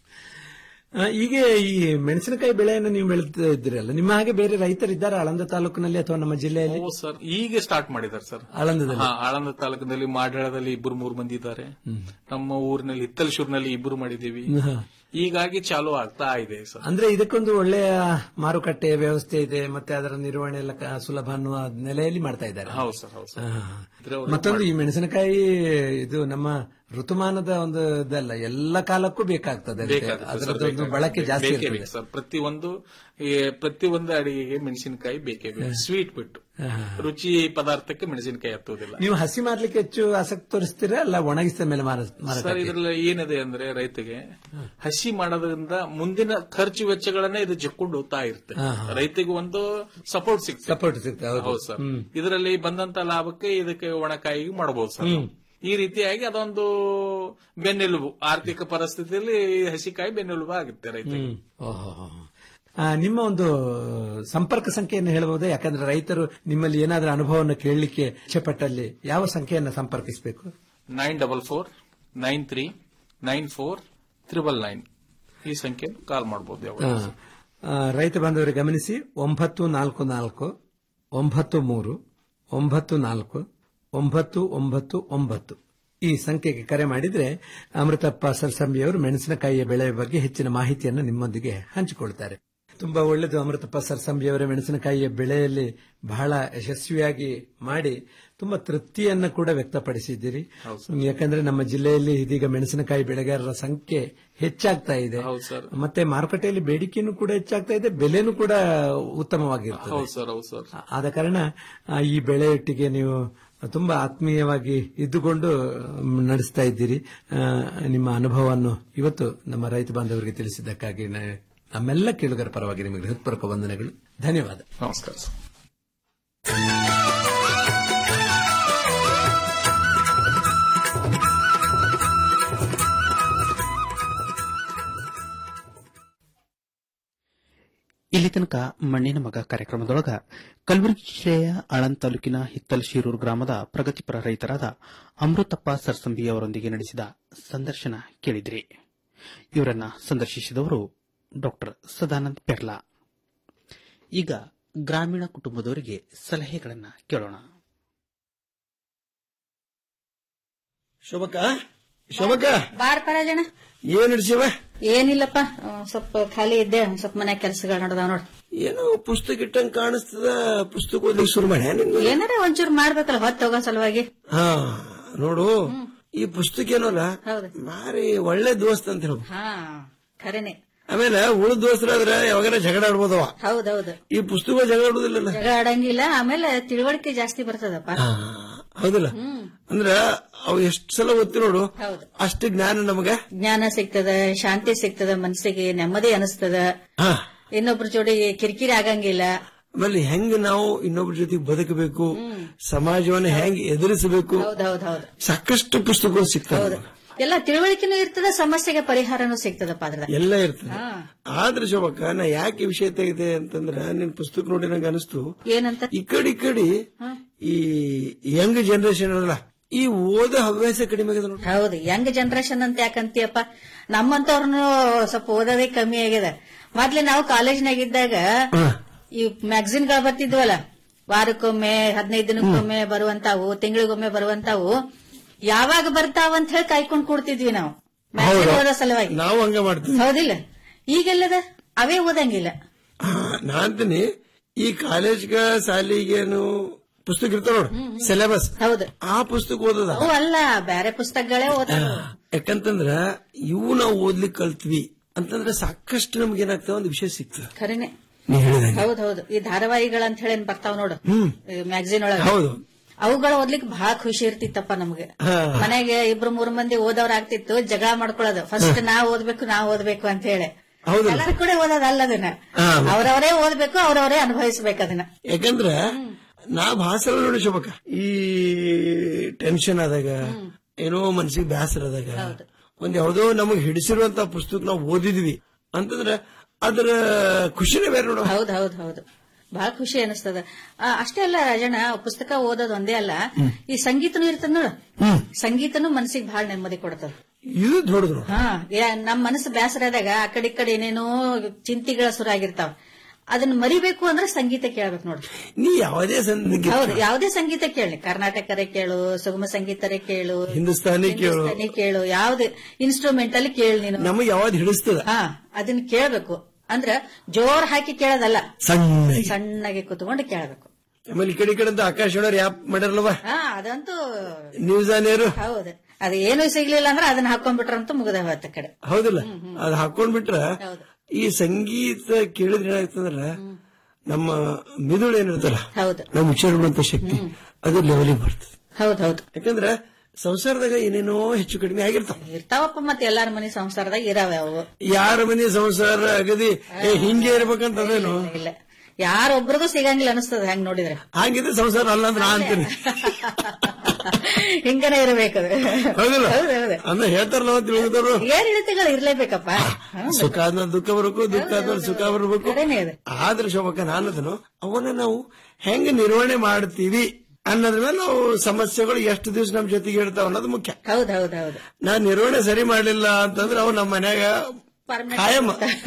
ಆ, ಈಗ ಈ ಮೆಣಸಿನಕಾಯಿ ಬೆಳೆಯನ್ನು ನೀವು ಬೆಳೀತಾ ಇದ್ದೀರಲ್ಲ ನಿಮ್ಮ ಹಾಗೆ ಬೇರೆ ರೈತರಿದ್ದಾರೆ ಆಳಂದ ತಾಲೂಕಿನಲ್ಲಿ ಅಥವಾ ನಮ್ಮ ಜಿಲ್ಲೆಯಲ್ಲಿ ಓ ಸರ್ ಈಗ ಸ್ಟಾರ್ಟ್ ಮಾಡಿದ್ದಾರೆ ಸರ್ ಆಳಂದದಲ್ಲಿ ಹಾ ಆಳಂದ ತಾಲೂಕಿನಲ್ಲಿ ಮಾಡಾಳದಲ್ಲಿ ಇಬ್ಬರು ಮೂರು ಮಂದಿ ಇದ್ದಾರೆ ನಮ್ಮ ಊರಿನಲ್ಲಿ ಹಿತ್ತಲಶೂರಿನಲ್ಲಿ ಇಬ್ಬರು ಮಾಡಿದ್ದೀವಿ ಹಾ. ಹೀಗಾಗಿ ಚಾಲು ಆಗ್ತಾ ಇದೆ ಸರ್ ಅಂದ್ರೆ ಇದಕ್ಕೊಂದು ಒಳ್ಳೆಯ ಮಾರುಕಟ್ಟೆ ವ್ಯವಸ್ಥೆ ಇದೆ ಮತ್ತೆ ಅದರ ನಿರ್ವಹಣೆ ಎಲ್ಲ ಕ- ಸುಲಭ ಅನ್ನುವ ನೆಲೆಯಲ್ಲಿ ಮಾಡ್ತಾ ಇದ್ದಾರೆ ಹೌದು ಸರ್ ಹೌದು ಸರ್ ಆ. ಇದ್ರೆ ಅವ್ರು ಮತ್ತೊಂದು ಈ ಮೆಣಸಿನಕಾಯಿ ಇದು ನಮ್ಮ ಋತುಮಾನದ ಒಂದು ಇದಲ್ಲ ಎಲ್ಲ ಕಾಲಕ್ಕೂ ಬೇಕಾಗ್ತದೆ ಅದಕ್ಕೆ. ಬೇಕಾಗುತ್ತೆ ಸರ್, ಅದರದ್ದೊಂದು ಬೇಕಾಗುತ್ತೆ. ಬಳಕೆ ಜಾಸ್ತಿ ಬೇಕೇ ಇರ್ತದೆ ಬೇಕು ಸರ್ ಪ್ರತಿಯೊಂದು ಈ ಪ್ರತಿಯೊಂದು ಅಡಿಗೆಗೆ ಮೆಣಸಿನಕಾಯಿ ಬೇಕೇ ಬೇಕು ಸ್ವೀಟ್ ಬಿಟ್ಟು ರುಚಿ ಪದಾರ್ಥಕ್ಕೆ ಮೆಣಸಿನಕಾಯಿ ಹತ್ತುವುದಿಲ್ಲ ನೀವು ಹಸಿ ಮಾರ್ಲಿಕ್ಕೆ ಹೆಚ್ಚು ಆಸಕ್ತಿ ತೋರಿಸ್ತೀರಾ ಅಲ್ಲ ಒಣಗಿಸಿದ ಮೇಲೆ ಮಾರ ಸರ್ ಮಾರಾಟಕ್ಕೆ? ಇದ್ರಲ್ಲಿ ಏನಿದೆ ಅಂದ್ರೆ ರೈತಗೆ ಹಸಿ ಮಾಡೋದ್ರಿಂದ ಮುಂದಿನ ಖರ್ಚು ವೆಚ್ಚಗಳನ್ನ ಇದು ಜಕ್ಕೊಂಡು ಹೋಗ್ತಾ ಇರುತ್ತೆ ಹಾ, ಹಾ. ರೈತಿಗೆ ಒಂದು ಸಪೋರ್ಟ್ ಸಿಗ್ತದೆ ಸಪೋರ್ಟ್ ಸಿಗ್ತದೆ ಹೌದು. ಹೌದು ಸರ್ ಹ್ಮ್. ಇದರಲ್ಲಿ ಬಂದಂತ ಲಾಭಕ್ಕೆ ಇದಕ್ಕೆ ಒಣಕಾಯಿ ಮಾಡಬಹುದು ಸರ್ ಹ್ಮ್. ಈ ರೀತಿಯಾಗಿ ಅದೊಂದು ಬೆನ್ನೆಲುಬು ಆರ್ಥಿಕ ಪರಿಸ್ಥಿತಿಯಲ್ಲಿ ಹಸಿಕಾಯಿ ಬೆನ್ನೆಲುಬು ಆಗುತ್ತೆ ರೈತರಿಗೆ ಹ್ಮ್. ಓಹೋ. ಆ, ನಿಮ್ಮ ಒಂದು ಸಂಪರ್ಕ ಸಂಖ್ಯೆಯನ್ನು ಹೇಳಬಹುದೇ ಯಾಕಂದ್ರೆ ರೈತರು ನಿಮ್ಮಲ್ಲಿ ಏನಾದ್ರೂ ಅನುಭವವನ್ನು ಕೇಳಲಿಕ್ಕೆ ಇಚ್ಛೆಪಟ್ಟಲ್ಲಿ ಯಾವ ಸಂಖ್ಯೆಯನ್ನು ಸಂಪರ್ಕಿಸಬೇಕು nine double four nine three nine four triple nine ಈ ಸಂಖ್ಯೆ ಕಾಲ್ ಮಾಡಬಹುದು ಯಾವಾಗ ರೈತ ಬಾಂಧವರು ಗಮನಿಸಿ ಒಂಬತ್ತು ನಾಲ್ಕು ನಾಲ್ಕು ಒಂಬತ್ತು ಮೂರು ಒಂಬತ್ತು ನಾಲ್ಕು ಒಂಬತ್ತು ಒಂಬತ್ತು ಒಂಬತ್ತು ಈ ಸಂಖ್ಯೆಗೆ ಕರೆ ಮಾಡಿದ್ರೆ ಅಮೃತಪ್ಪ ಸರ್ಸಂಬಿಯವರು ಮೆಣಸಿನಕಾಯಿಯ ಬೆಳೆಯ ಬಗ್ಗೆ ಹೆಚ್ಚಿನ ಮಾಹಿತಿಯನ್ನು ನಿಮ್ಮೊಂದಿಗೆ ಹಂಚಿಕೊಳ್ತಾರೆ ತುಂಬಾ ಒಳ್ಳೆಯದು ಅಮೃತಪ್ಪ ಸರ್ಸಂಬಿಯವರ ಮೆಣಸಿನಕಾಯಿಯ ಬೆಳೆಯಲ್ಲಿ ಬಹಳ ಯಶಸ್ವಿಯಾಗಿ ಮಾಡಿ ತುಂಬಾ ತೃಪ್ತಿಯನ್ನ ಕೂಡ ವ್ಯಕ್ತಪಡಿಸಿದ್ದೀರಿ ಯಾಕಂದ್ರೆ ನಮ್ಮ ಜಿಲ್ಲೆಯಲ್ಲಿ ಇದೀಗ ಮೆಣಸಿನಕಾಯಿ ಬೆಳೆಗಾರರ ಸಂಖ್ಯೆ ಹೆಚ್ಚಾಗ್ತಾ ಇದೆ ಹೌದು ಸರ್ ಮತ್ತೆ ಮಾರುಕಟ್ಟೆಯಲ್ಲಿ ಬೇಡಿಕೆನೂ ಕೂಡ ಹೆಚ್ಚಾಗ್ತಾ ಇದೆ ಬೆಲೆನೂ ಕೂಡ ಉತ್ತಮವಾಗಿರ್ತದೆ ಹೌದು ಸರ್ ಹೌದು ಸರ್ ಆದ ಕಾರಣ ಆ, ಈ ಬೆಳೆಯೊಟ್ಟಿಗೆ ನೀವು ತುಂಬಾ ಆತ್ಮೀಯವಾಗಿ ಇದ್ದುಕೊಂಡು ಮ್, ನಡೆಸ್ತಾ ಇದ್ದೀರಿ ಆ, ನಿಮ್ಮ ಅನುಭವವನ್ನು ಇವತ್ತು ನಮ್ಮ ರೈತ ಬಾಂಧವರಿಗೆ ತಿಳಿಸಿದ್ದಕ್ಕಾಗಿ ನ- ನಮ್ಮೆಲ್ಲ ಕೇಳುಗರ ಪರವಾಗಿ ನಿಮಗೆ ಹೃತ್ಪೂರ್ವಕ ವಂದನೆಗಳು ಧನ್ಯವಾದ ನಮಸ್ಕಾರ ಸರ್ ಇಲ್ಲಿ ತನಕ ಮಣ್ಣಿನ ಮಗ ಕಾರ್ಯಕ್ರಮದೊಳಗ ಕಲಬುರಗಿ ಜಿಲ್ಲೆಯ ಆಳಂದ್ ತಾಲೂಕಿನ ಹಿತ್ತಲ್ ಶಿರೂರು ಗ್ರಾಮದ ಪ್ರಗತಿಪರ ರೈತರಾದ ಅಮೃತಪ್ಪ ಸರ್ಸಂಬಿ ಅವರೊಂದಿಗೆ ನಡೆಸಿದ ಸಂದರ್ಶನ ಕೇಳಿದಿರಿ ಇವರನ್ನ ಸಂದರ್ಶಿಸಿದವರು ಡಾಕ್ಟರ್ ಸದಾನಂದ್ ಪೆರ್ಲಾ ಈಗ ಗ್ರಾಮೀಣ ಕುಟುಂಬದವರಿಗೆ ಸಲಹೆಗಳನ್ನ ಕೇಳೋಣ ಶೋಭಕ್ಕ ಶೋಭಕ್ಕ ಬಾರ್ ಪರಾಜಣ ಏನ್ ನಡ್ಸಿವ ಏನಿಲ್ಲಪ್ಪ ಆ, ಸ್ವಲ್ಪ ಖಾಲಿ ಇದ್ದೆ ಒಂದ್ ಸ್ವಲ್ಪ ಮನೆ ಕೆಲಸಗಳು ನಡೆದಾವ ನೋಡ್ ಏನೋ ಪುಸ್ತಕ ಇಟ್ಟಂಗ್ ಕಾಣಿಸ್ತದ ಪುಸ್ತಕ ಓದ್ಲಿಕ್ಕೆ ಶುರು ಮಾಡಿ ಏನಾರ ಒಂಚೂರು ಮಾಡ್ಬೇಕಲ್ಲ ಹೊತ್ತು ಹೋಗೋ ಸಲುವಾಗಿ ಹಾ ನೋಡು ಈ ಪುಸ್ತಕ ಏನಲ್ಲ ಭಾರಿ ಒಳ್ಳೆ ದೋಸ್ತ್ ಅಂತ ಹೇಳು ಹಾ ಖರೇನೆ ಆಮೇಲೆ ಉಳಿದ ದೋಸ್ತರಾದ್ರೆ ಯಾವಾಗಾರ ಜಗಳ ಆಡ್ಬೋದವ ಹೌದೌದು ಈ ಪುಸ್ತಕ ಜಗಳ ಆಡುದಿಲ್ಲಲ್ಲ ಜಗಳ ಆಡಂಗಿಲ್ಲ ಆಮೇಲೆ ತಿಳುವಳಿಕೆ ಜಾಸ್ತಿ ಬರ್ತದಪ್ಪ ಹೌದಿಲ್ಲ ಅಂದ್ರ ಅವು ಎಷ್ಟು ಸಲ ಓದ್ತಿ ನೋಡು ಹೌದು ಅಷ್ಟು ಜ್ಞಾನ ನಮಗ ಜ್ಞಾನ ಸಿಗ್ತದ ಶಾಂತಿ ಸಿಗ್ತದ ಮನಸ್ಸಿಗೆ ನೆಮ್ಮದಿ ಅನಿಸ್ತದ ಹಾ ಇನ್ನೊಬ್ರ ಜೋಡಿ ಕಿರಿಕಿರಿ ಆಗಂಗಿಲ್ಲ ಆಮೇಲೆ ಹೆಂಗ್ ನಾವು ಇನ್ನೊಬ್ರ ಜೊತೆ ಬದುಕಬೇಕು ಸಮಾಜವನ್ನ ಹೆಂಗ್ ಎದುರಿಸಬೇಕು ಹೌದೌದೌದು ಸಾಕಷ್ಟು ಪುಸ್ತಕಗಳು ಸಿಗ್ತವೆ ಎಲ್ಲ ತಿಳುವಳಿಕೆನೂ ಇರ್ತದ ಸಮಸ್ಯೆಗೆ ಪರಿಹಾರನೂ ಸಿಗ್ತದಪ್ಪ ಅದ್ರ ಎಲ್ಲ ಇರ್ತದೆ ಆದ್ರೆ ಶೋಭಕ್ಕ ನಾ ಯಾಕೆ ಈ ವಿಷಯ ತೆಗಿದೆ ಅಂತಂದ್ರ ನಿನ್ ಪುಸ್ತಕ ನೋಡಿ ನಂಗೆ ಅನಿಸ್ತು ಏನಂತ ಈ ಕಡೆ ಈ ಕಡೆ ಈ ಯಂಗ್ ಜನರೇಷನ್ ಅಲ್ಲ ಈ ಓದ ಹವ್ಯಾಸ ಕಡಿಮೆ ಆಗಿದೆ ನೋಡಿ ಹೌದು ಯಂಗ್ ಜನರೇಷನ್ ಅಂತ ಯಾಕಂತೀಯಪ್ಪ ನಮ್ಮಂತವ್ರನ್ನು ಸ್ವಲ್ಪ ಓದೋದೇ ಕಮ್ಮಿ ಆಗಿದೆ ಮೊದ್ಲು ನಾವು ಕಾಲೇಜ್ನಾಗ ಇದ್ದಾಗ ಈ ಮ್ಯಾಗಝಿನ್ ಗಳು ಬರ್ತಿದ್ವಲ್ಲ ವಾರಕ್ಕೊಮ್ಮೆ ಹದಿನೈದು ದಿನಕ್ಕೊಮ್ಮೆ ಬರುವಂತಾವು ತಿಂಗಳಿಗೊಮ್ಮೆ ಬರುವಂತಾವು ಯಾವಾಗ ಬರ್ತಾವ ಅಂತ ಹೇಳಿ ಕಾಯ್ಕೊಂಡ್ ಕೂಡ್ತಿದ್ವಿ ನಾವು ಮ್ಯಾಗಝಿನ್ ಓದೋ ಸಲುವಾಗಿ ನಾವು ಹಂಗ ಮಾಡ್ತೀವಿ ಹೌದಿಲ್ಲ ಈಗೆಲ್ಲದ ಅವೇ ಓದಂಗಿಲ್ಲ ನಾ ಅಂತೀನಿ ಈ ಕಾಲೇಜ್ಗ ಶಾಲಿಗೇನು ಪುಸ್ತಕ ಇರ್ತಾವ ನೋಡು ಸಿಲೆಬಸ್ ಹೌದು ಆ ಪುಸ್ತಕ ಓದದ ಅವು ಅಲ್ಲ ಬೇರೆ ಪುಸ್ತಕಗಳೇ ಓದೋದು ಯಾಕಂತಂದ್ರ ಇವು ನಾವು ಓದ್ಲಿಕ್ಕೆ ಕಲ್ತ್ವಿ ಅಂತಂದ್ರೆ ಸಾಕಷ್ಟು ನಮ್ಗೆ ಏನಾಗ್ತಾವ ಒಂದು ವಿಷಯ ಸಿಗ್ತದೆ ಖರೇನೆ ನೀ ಹೇಳಿದಂಗೆ ಹೌದ್ ಹೌದು ಈ ಧಾರಾವಾಹಿಗಳು ಅಂತ ಹೇಳಿ ಏನ್ ಬರ್ತಾವ ನೋಡು ಹ್ಮ್ ಮ್ಯಾಗಝಿನ್ ಒಳಗ ಹೌದು ಅವುಗಳು ಓದ್ಲಿಕ್ಕೆ ಬಹಳ ಖುಷಿ ಇರ್ತಿತ್ತಪ್ಪ ನಮ್ಗೆ ಹಾ. ಮನೆಗೆ ಇಬ್ರು ಮೂರು ಮಂದಿ ಓದವ್ರ ಆಗ್ತಿತ್ತು ಜಗಳ ಮಾಡ್ಕೊಳ್ಳೋದು ಫಸ್ಟ್ ನಾ ಓದ್ಬೇಕು ನಾ ಓದ್ಬೇಕು ಅಂತ ಹೇಳಿ ಹೌದಲ್ಲ? ಎಲ್ಲರೂ ಕೂಡ ಓದೋದಲ್ಲ ಅದನ್ನ ಹಾ. ಅವ್ರವರೇ ಓದ್ಬೇಕು ಅವ್ರವರೇ ಅನುಭವಿಸ್ಬೇಕು ಅದನ್ನ ಯಾಕಂದ್ರ ನಾ ಭಾಷಣ ನೋಡಿ ಶೋಭಕ ಈ ಟೆನ್ಷನ್ ಆದಾಗ ಏನೋ ಮನಸ್ಸಿಗೆ ಬೇಸರ ಆದಾಗ ಒಂದ್ ಯಾವ್ದೋ ನಮಗ್ ಹಿಡಿಸಿರುವಂತ ಪುಸ್ತಕ ನಾವು ಓದಿದ್ವಿ ಅಂತಂದ್ರೆ ಅದರ ಖುಷಿನೇ ಬೇರೆ ನೋಡ ಹೌದ್ ಹೌದ್ ಹೌದು ಬಹಳ ಖುಷಿ ಅನಿಸ್ತದ ಆ, ಅಷ್ಟೇ ಅಲ್ಲ ರಾಜಣ್ಣ ಪುಸ್ತಕ ಓದೋದು ಒಂದೇ ಅಲ್ಲ ಈ ಸಂಗೀತನೂ ಇರ್ತದ ನೋಡು ಸಂಗೀತನೂ ಮನಸ್ಸಿಗೆ ಬಹಳ ನೆಮ್ಮದಿ ಕೊಡ್ತದ ಇದು ದೊಡ್ಡದು ಹಾ ಯಾ- ನಮ್ ಮನಸ್ಸು ಬೇಸರ ಆದಾಗ ಆ ಕಡೆ ಈ ಕಡೆ ಏನೇನೋ ಚಿಂತಿಗಳ ಸುರ ಆಗಿರ್ತಾವ ಅದನ್ನ ಮರಿಬೇಕು ಅಂದ್ರೆ ಸಂಗೀತ ಕೇಳ್ಬೇಕು ನೋಡ್ರಿ ನೀ ಯಾವುದೇ ಸಂಗೀತ ಹೌದು ಯಾವುದೇ ಸಂಗೀತ ಕೇಳಿ ಕರ್ನಾಟಕರೇ ಕೇಳು ಸುಗಮ ಸಂಗೀತರೇ ಕೇಳು ಹಿಂದೂಸ್ತಾನಿ ಕೇಳು ಹಿಂದೂಸ್ತಾನಿ ಕೇಳು ಯಾವ್ದು ಇನ್ಸ್ಟ್ರೂಮೆಂಟ್ ಅಲ್ಲಿ ಕೇಳು ನೀನು ನಮಗ್ ಯಾವ್ದು ಹಿಡಿಸ್ತದ ಹಾ ಅದನ್ನ ಕೇಳ್ಬೇಕು ಅಂದ್ರ ಜೋರ್ ಹಾಕಿ ಕೇಳೋದಲ್ಲ ಸಣ್ಣ ಸಣ್ಣಗೆ ಕುತ್ಕೊಂಡು ಕೇಳ್ಬೇಕು ಆಮೇಲೆ ಈ ಕಡೆ ಈ ಕಡೆ ಅಂತ ಆಕಾಶವಾಣಿ ಆಪ್ ಮಾಡ್ಯಾರಲ್ವಾ ಹಾ ಅದಂತೂ ನ್ಯೂಸ್ ಆನೇರು ಹೌದು ಅದು ಏನು ಸಿಗ್ಲಿಲ್ಲ ಅಂದ್ರೆ ಅದನ್ನ ಹಾಕೊಂಡ್ಬಿಟ್ರಂತೂ ಮುಗದ ಹೋಯ್ತ ಕಡೆ ಹೌದಿಲ್ಲ ಅದ್ ಹಾಕೊಂಡ್ಬಿಟ್ರ ಈ ಸಂಗೀತ ಕೇಳಿದ್ರೆ ಏನಾಗ್ತಂದ್ರ ನಮ್ಮ ಮಿದುಳು ಏನಿರ್ತಲ್ಲ ಹೌದು ನಮ್ಮ ಉಚ್ಚಾರ ಮಾಡುವಂತ ಶಕ್ತಿ ಅದು ಲೆವೆಲಿಗೆ ಬರ್ತದೆ ಹೌದ್ ಹೌದು ಯಾಕಂದ್ರ ಸಂಸಾರದಾಗ ಏನೇನೋ ಹೆಚ್ಚು ಕಡಿಮೆ ಆಗಿರ್ತಾವ ಇರ್ತಾವಪ್ಪ ಮತ್ತೆ ಎಲ್ಲಾರ ಮನೆ ಸಂಸಾರದಾಗ ಇರಾವೆ ಅವು ಯಾರ ಮನೆ ಸಂಸಾರ ಅಗದಿ ಏ ಹಿಂಗೆ ಇರ್ಬೇಕಂತದೇನು ಇಲ್ಲ ಯಾರೊಬ್ರದು ಸಿಗಂಗಿಲ್ಲ ಅನಿಸ್ತದ ಹೆಂಗ್ ನೋಡಿದ್ರೆ ಹಾಗಿದ್ರೆ ಸಂಸಾರ ಅಲ್ಲ ಅಂತ ನಾ ಅಂತೀನಿ ಹಿಂಗನೇ ಇರಬೇಕು ಹೌದಿಲ್ಲ ಹೌದು, ಹೌದು. ಅಂದ್ರೆ ಹೇಳ್ತಾರಲ್ಲ ತಿಳಿದವರು ಏರಿಳಿತಗಳು ಇರ್ಲೇಬೇಕಪ್ಪ ಸುಖ ಆದ್ಮೇಲೆ ದುಃಖ ಬರಬೇಕು ದುಃಖ ಆದ್ಮೇಲೆ ಸುಖ ಬರಬೇಕು ಕರೆನೇ ಅದು. ಆದ್ರೆ ಶೋಭಕ್ಕ ನಾನದನು ಅವನ್ನ ನಾವು ಹೆಂಗ ನಿರ್ವಹಣೆ ಮಾಡ್ತೀವಿ ಅನ್ನೋದ್ರ ಮೇಲೆ ನಾವು ಸಮಸ್ಯೆಗಳು ಎಷ್ಟು ದಿವಸ ನಮ್ ಜೊತೆಗೆ ಇರ್ತಾವ ಅನ್ನೋದು ಮುಖ್ಯ ಹೌದ್ ಹೌದ್ ಹೌದು ನಾ ನಿರ್ವಹಣೆ ಸರಿ ಮಾಡ್ಲಿಲ್ಲ ಅಂತಂದ್ರೆ ಅವು ನಮ್ಮ ಮನ್ಯಾಗ ಕಾಯಂ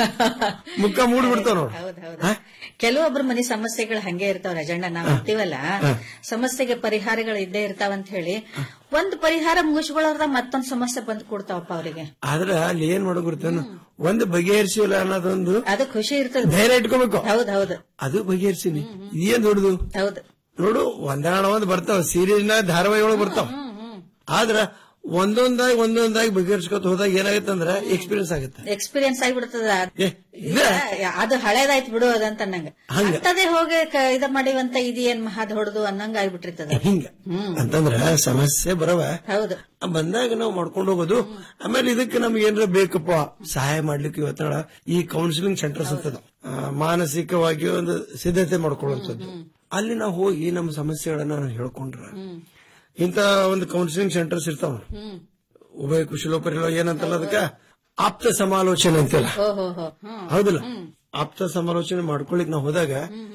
ಮುಖ ಮೂಡ್ಬಿಡ್ತಾವ ನೋಡು ಹೌದ್ ಹೌದು ಕೆಲವೊಬ್ರ ಮನೆ ಸಮಸ್ಯೆಗಳು ಹಂಗೆ ಇರ್ತಾವ ರಜಣ್ಣ ನಾವ್ ಅಂತೀವಲ್ಲ ಸಮಸ್ಯೆಗೆ ಪರಿಹಾರಗಳು ಇದ್ದೇ ಇರ್ತಾವಂತ ಹೇಳಿ ಒಂದ್ ಪರಿಹಾರ ಮುಗಿಸ್ಕೊಳ್ಳೋರ್ದಾಗ ಮತ್ತೊಂದ್ ಸಮಸ್ಯೆ ಬಂದ್ ಕೊಡ್ತಾವಪ್ಪ ಅವರಿಗೆ ಆದ್ರೆ ಅಲ್ಲಿ ಏನ್ ಮಾಡೋಗಿರ್ತೇನು ಒಂದು ಬಗೆಹರಿಸಿಲ್ಲ ಅನ್ನೋದೊಂದು ಅದು ಖುಷಿ ಇರ್ತದ ಧೈರ್ಯ ಇಟ್ಕೋಬೇಕು ಹೌದ್ ಹೌದು ಅದು ಬಗೆಹರಿಸಿನಿ ಇದೇನ್ ದೊಡ್ಡದು ಹೌದು ನೋಡು ಒಂದಾಣ ಒಂದ್ ಬರ್ತಾವ ಸೀರೀಸ್ನ ಧಾರಾವಾಹಿ ಒಳಗ್ ಬರ್ತಾವ ಆದ್ರ ಒಂದೊಂದಾಗಿ ಒಂದೊಂದಾಗಿ ಬಗೆಹರಿಸ್ಕೊತ ಹೋದಾಗ ಏನಾಗತ್ತಂದ್ರ ಎಕ್ಸ್ಪೀರಿಯನ್ಸ್ ಆಗುತ್ತೆ ಎಕ್ಸ್ಪೀರಿಯನ್ಸ್ ಆಗಿಬಿಡ್ತದ ಏ, ಇಲ್ಲ. ಅದು ಹಳೇದಾಯ್ತು ಬಿಡು ಅದಂತ ನಂಗ ಹಂಗ. ಅಂತದೇ ಹೋಗಿ ಕ- ಇದ ಮಾಡಿವಂತ ಇದೇನ್ ಮಹಾದ್ ಹೊಡ್ದು ಅನ್ನಂಗ ಆಗ್ಬಿಟ್ಟಿರ್ತದ ಹಿಂಗ ಅಂತಂದ್ರ ಸಮಸ್ಯೆ ಬರವ ಹೌದು ಬಂದಾಗ ನಾವು ಮಾಡ್ಕೊಂಡು ಹೋಗೋದು ಆಮೇಲೆ ಇದಕ್ಕೆ ನಮ್ಗೆ ಏನಾರ ಬೇಕಪ್ಪ ಸಹಾಯ ಮಾಡ್ಲಿಕ್ಕೆ ಇವತ್ತಳ ಈ ಕೌನ್ಸಿಲಿಂಗ್ ಸೆಂಟರ್ಸ್ ಅಂತದ ಆ, ಮಾನಸಿಕವಾಗಿ ಒಂದು ಸಿದ್ಧತೆ ಮಾಡ್ಕೊಳ್ಳುವಂಥದ್ದು ಅಲ್ಲಿ ನಾವು ಹೋಗಿ ನಮ್ಮ ಸಮಸ್ಯೆಗಳನ್ನ ನಾವು ಹೇಳ್ಕೊಂಡ್ರ ಇಂತ ಒಂದು ಕೌನ್ಸಿಲಿಂಗ್ ಸೆಂಟರ್ಸ್ ಇರ್ತಾವ ಉಭಯ ಕುಶಲೋಪರಿ ಏನಂತಲ್ಲ ಅದಕ್ಕ ಆಪ್ತ ಸಮಾಲೋಚನೆ ಅಂತೆಲ್ಲ ಓಹೋ ಹೋ ಹ್ಮ್ ಹೌದಿಲ್ಲ ಆಪ್ತ ಸಮಾಲೋಚನೆ ಮಾಡ್ಕೊಳಿಕ್ ನಾವು ಹೋದಾಗ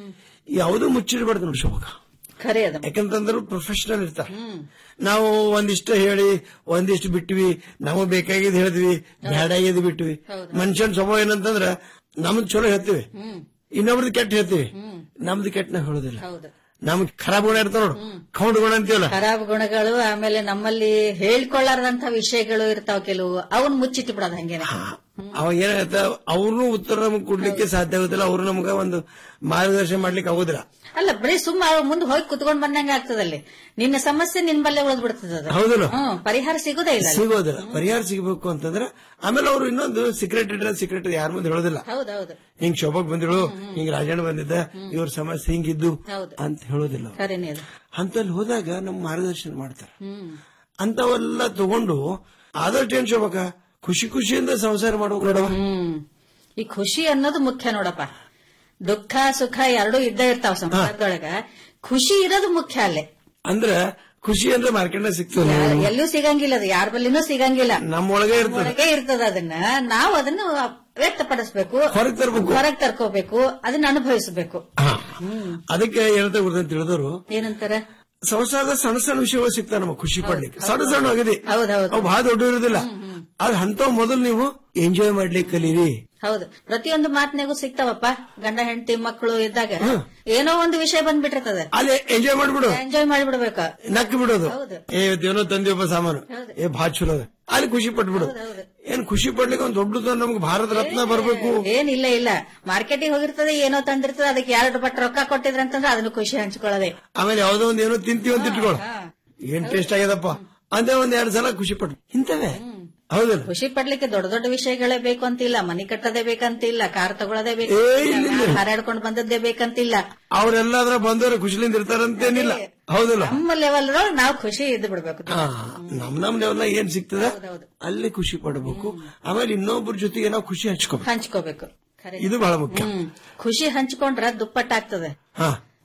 ಯಾವುದೂ ಮುಚ್ಚಿಡಬಾರ್ದು ನೋಡಿ ಶೋಭಕ ಖರೆ ಅದ ಯಾಕಂತಂದ್ರೆ ಪ್ರೊಫೆಷನಲ್ ಇರ್ತಾರೆ ನಾವು ಒಂದಿಷ್ಟು ಹೇಳಿ ಒಂದಿಷ್ಟು ಬಿಟ್ವಿ ನಮಗ್ ಬೇಕಾಗಿದ್ ಹೇಳಿದ್ವಿ ಬ್ಯಾಡ ಆಗಿದ್ ಬಿಟ್ವಿ ಮನುಷ್ಯನ್ ಸ್ವಭಾವ ಏನಂತಂದ್ರ ನಮ್ದು ಚಲೋ ಹೇಳ್ತೀವಿ ಇನ್ನೊಬ್ರದ್ದು ಕೆಟ್ಟ ಹೇಳ್ತೀವಿ ನಮ್ದು ಕೆಟ್ಟ ನಾವು ಹೇಳೋದಿಲ್ಲ ಹೌದು ನಮ್ಗೆ ಖರಾಬ್ ಗುಣ ಇರ್ತಾವ ನೋಡು ಕೌಂಡ್ ಗುಣ ಅಂತೀವಲ್ಲ ಖರಾಬ್ ಗುಣಗಳು ಆಮೇಲೆ ನಮ್ಮಲ್ಲಿ ಹೇಳ್ಕೊಳ್ಳಾರ್ದಂತ ವಿಷಯಗಳು ಇರ್ತಾವ ಕೆಲವು ಅವನ್ ಮುಚ್ಚಿಟ್ಟು ಬಿಡೋದು ಹಂಗೇನೆ ಅವಾಗ ಏನಾಗತ್ತ ಅವ್ರನ್ನೂ ಉತ್ತರ ನಮಗ್ ಕೊಡ್ಲಿಕ್ಕೆ ಸಾಧ್ಯ ಆಗುದಿಲ್ಲ ಅವ್ರು ನಮ್ಗ ಒಂದು ಮಾರ್ಗದರ್ಶನ ಮಾಡ್ಲಿಕ್ಕೆ ಆಗುದಿಲ್ಲ ಅಲ್ಲ ಬರೀ ಸುಮ್ಮ ಮುಂದೆ ಹೋಗಿ ಕುತ್ಕೊಂಡ್ ಬಂದಂಗ ಆಗ್ತದಲ್ಲಿ ನಿನ್ನ ಸಮಸ್ಯೆ ನಿನ್ ಬಲ್ಲೆ ಉಳಿದ್ ಬಿಡ್ತದ ಅದು. ಹೌದಲ್ಲ? ಹ್ಮ್ ಪರಿಹಾರ ಸಿಗೋದೇ ಇಲ್ಲ ಅಲ್ಲಿ. ಸಿಗೋದಿಲ್ಲ ಪರಿಹಾರ ಸಿಗಬೇಕು ಅಂತಂದ್ರೆ ಆಮೇಲೆ ಅವರು ಇನ್ನೊಂದು ಸೀಕ್ರೆಟ್ ಇಟ್ರೆ ಸೀಕ್ರೆಟ್ ಯಾರ ಮುಂದೆ ಹೇಳೋದಿಲ್ಲ ಹೌದೌದು ಹಿಂಗ್ ಶೋಭಕ್ ಬಂದಿಳು ಹಿಂಗ್ ರಾಜಣ್ಣ ಬಂದಿದ್ದ ಇವ್ರ ಸಮಸ್ಯೆ ಹಿಂಗಿದ್ದು ಹೌದು. ಅಂತ ಹೇಳೋದಿಲ್ಲ ಅವ್ರು. ಖರೇನೆ ಅದು ಅಂತಲ್ಲಿ ಹೋದಾಗ ನಮ್ ಮಾರ್ಗದರ್ಶನ ಮಾಡ್ತಾರೆ ಹ್ಮ್ ಅಂತವೆಲ್ಲ ತಗೊಂಡು ಆದಷ್ಟು ಏನ್ ಶೋಭಕ ಖುಷಿ ಖುಷಿಯಿಂದ ಸಂಸಾರ ಮಾಡ್ಬೇಕು ನೋಡವ ಹ್ಮ್ ಈ ಖುಷಿ ಅನ್ನೋದು ಮುಖ್ಯ ನೋಡಪ್ಪ ದುಃಖ ಸುಖ ಎರಡೂ ಇದ್ದ ಇರ್ತಾವ ಸಂಸಾರದೊಳಗ ಖುಷಿ ಇರೋದು ಮುಖ್ಯ ಅಲ್ಲೇ ಅಂದ್ರ ಖುಷಿ ಅಂದ್ರೆ ಮಾರ್ಕೆಟ್ ಸಿಗ್ತದೆ ಯಾರ್- ಎಲ್ಲೂ ಸಿಗಂಗಿಲ್ಲ ಅದು ಯಾರ ಬಲ್ಲಿನೂ ಸಿಗಂಗಿಲ್ಲ ನಮ್ಮೊಳಗೆ ಇರ್ತದೆ ಒಳಗೆ ಇರ್ತದ ಅದನ್ನ ನಾವು ಅದನ್ನು ವ್ಯಕ್ತಪಡಿಸ್ಬೇಕು ಹೊರಗ್ ತರ್ಬೇಕು. ಹೊರಗ್ ತರ್ಕೋಬೇಕು ಅದನ್ನ ಅನುಭವಿಸಬೇಕು ಅದಕ್ಕೆ ಏನಂತ ಗೊತ್ತಂತ ತಿಳಿದವರು ಏನಂತಾರ ಸಂಸಾರದ ಸಣ್ಣ ಸಣ್ಣ ವಿಷಯಗಳು ಸಿಗ್ತಾವ ನಮಗೆ ಖುಷಿ ಪಡ್ಲಿಕ್ಕೆ ಸಣ್ಣ ಸಣ್ಣ ಆಗಿದೆ ಹೌದೌದು ಅವು ಬಹಳ ದೊಡ್ಡ ಇರೋದಿಲ್ಲ ಅದ್ ಅಂತವ್ ಮೊದಲು ನೀವು ಎಂಜಾಯ್ ಮಾಡ್ಲಿಕ್ಕೆ ಕಲೀರಿ ಹೌದು ಪ್ರತಿಯೊಂದು ಮಾತಿನಾಗೂ ಸಿಗ್ತಾವಪ್ಪ ಗಂಡ ಹೆಂಡತಿ ಮಕ್ಕಳು ಇದ್ದಾಗ ಏನೋ ಒಂದು ವಿಷಯ ಬಂದ್ಬಿಟ್ಟಿರ್ತದೆ ಅಲ್ಲಿ ಎಂಜಾಯ್ ಮಾಡ್ಬಿಡು ಎಂಜಾಯ್ ಮಾಡ್ಬಿಡ್ಬೇಕ ನಕ್ ಬಿಡೋದು ಹೌದು. ಏ ಇವತ್ತೇನೋ ತಂದಿವಪ್ಪ ಸಾಮಾನು ಏ ಭಾಳ ಚಲೋ ಅದ ಅಲ್ಲಿ ಖುಷಿ ಪಟ್ಬಿಡು ಏನ್ ಖುಷಿ ಪಡ್ಲಿಕ್ಕೆ ಒಂದ್ ದೊಡ್ಡದು ನಮ್ಗೆ ಭಾರತ ರತ್ನ ಬರ್ಬೇಕು ಏನಿಲ್ಲ ಇಲ್ಲ ಮಾರ್ಕೆಟಿಗೆ ಹೋಗಿರ್ತದೆ ಏನೋ ತಂದಿರ್ತದೆ ಅದಕ್ಕೆ ಎರಡು ಪಟ್ಟು ರೊಕ್ಕ ಕೊಟ್ಟಿದ್ರ ಅಂತಂದ್ರೆ ಅದನ್ನು ಖುಷಿ ಹಂಚ್ಕೊಳ್ಳೋದೆ ಆಮೇಲೆ ಯಾವ್ದೋ ಒಂದ್ ಏನೋ ತಿಂತೀವಿ ಅಂತ ಇಟ್ಕೊಳ್ಳ ಏನ್ ಟೇಸ್ಟ್ ಆಗ್ಯದಪ್ಪ ಅಂತ ಒಂದ್ ಎರಡ್ ಸಲ ಖುಷಿ ಪಟ್ಟು ಇಂತವೇ ಹೌದಲ್ಲ ಖುಷಿ ಪಡ್ಲಿಕ್ಕೆ ದೊಡ್ಡ ದೊಡ್ಡ ವಿಷಯಗಳೇ ಬೇಕು ಅಂತಿಲ್ಲ ಮನಿ ಕಟ್ಟೋದೇ ಬೇಕಂತಿಲ್ಲ ಕಾರ್ ತಗೊಳ್ಳೋದೇ ಬೇಕು ಏ, ಇಲ್ಲ, ಇಲ್ಲ. ಹಾರಾಡ್ಕೊಂಡು ಬಂದದ್ದೇ ಬೇಕಂತಿಲ್ಲ ಅವ್ರೆಲ್ಲಾದ್ರ ಬಂದವರು ಖುಷಿಲಿಂದ ಇರ್ತಾರಂತೇನಿಲ್ಲ ಹೌದಲ್ಲ ನಮ್ಮ ಲೆವೆಲ್ ನಾವು ಖುಷಿ ಇದ್ದು ಬಿಡ್ಬೇಕು ಹಾ, ನಮ್ ನಮ್ ಲೆವೆಲ್ ಏನ್ ಸಿಗ್ತದ ಅಲ್ಲಿ ಖುಷಿ ಪಡಬೇಕು ಆಮೇಲೆ ಇನ್ನೊಬ್ಬರ ಜೊತೆಗೆ ನಾವು ಖುಷಿ ಹಂಚ್ಕೋಬೇಕು ಹಂಚ್ಕೋಬೇಕು ಖರೆ. ಇದು ಬಹಳ ಮುಖ್ಯ ಹ್ಮ್ ಖುಷಿ ಹಂಚ್ಕೊಂಡ್ರ ದುಪ್ಪಟ್ಟಾಗ್ತದೆ ಹಾ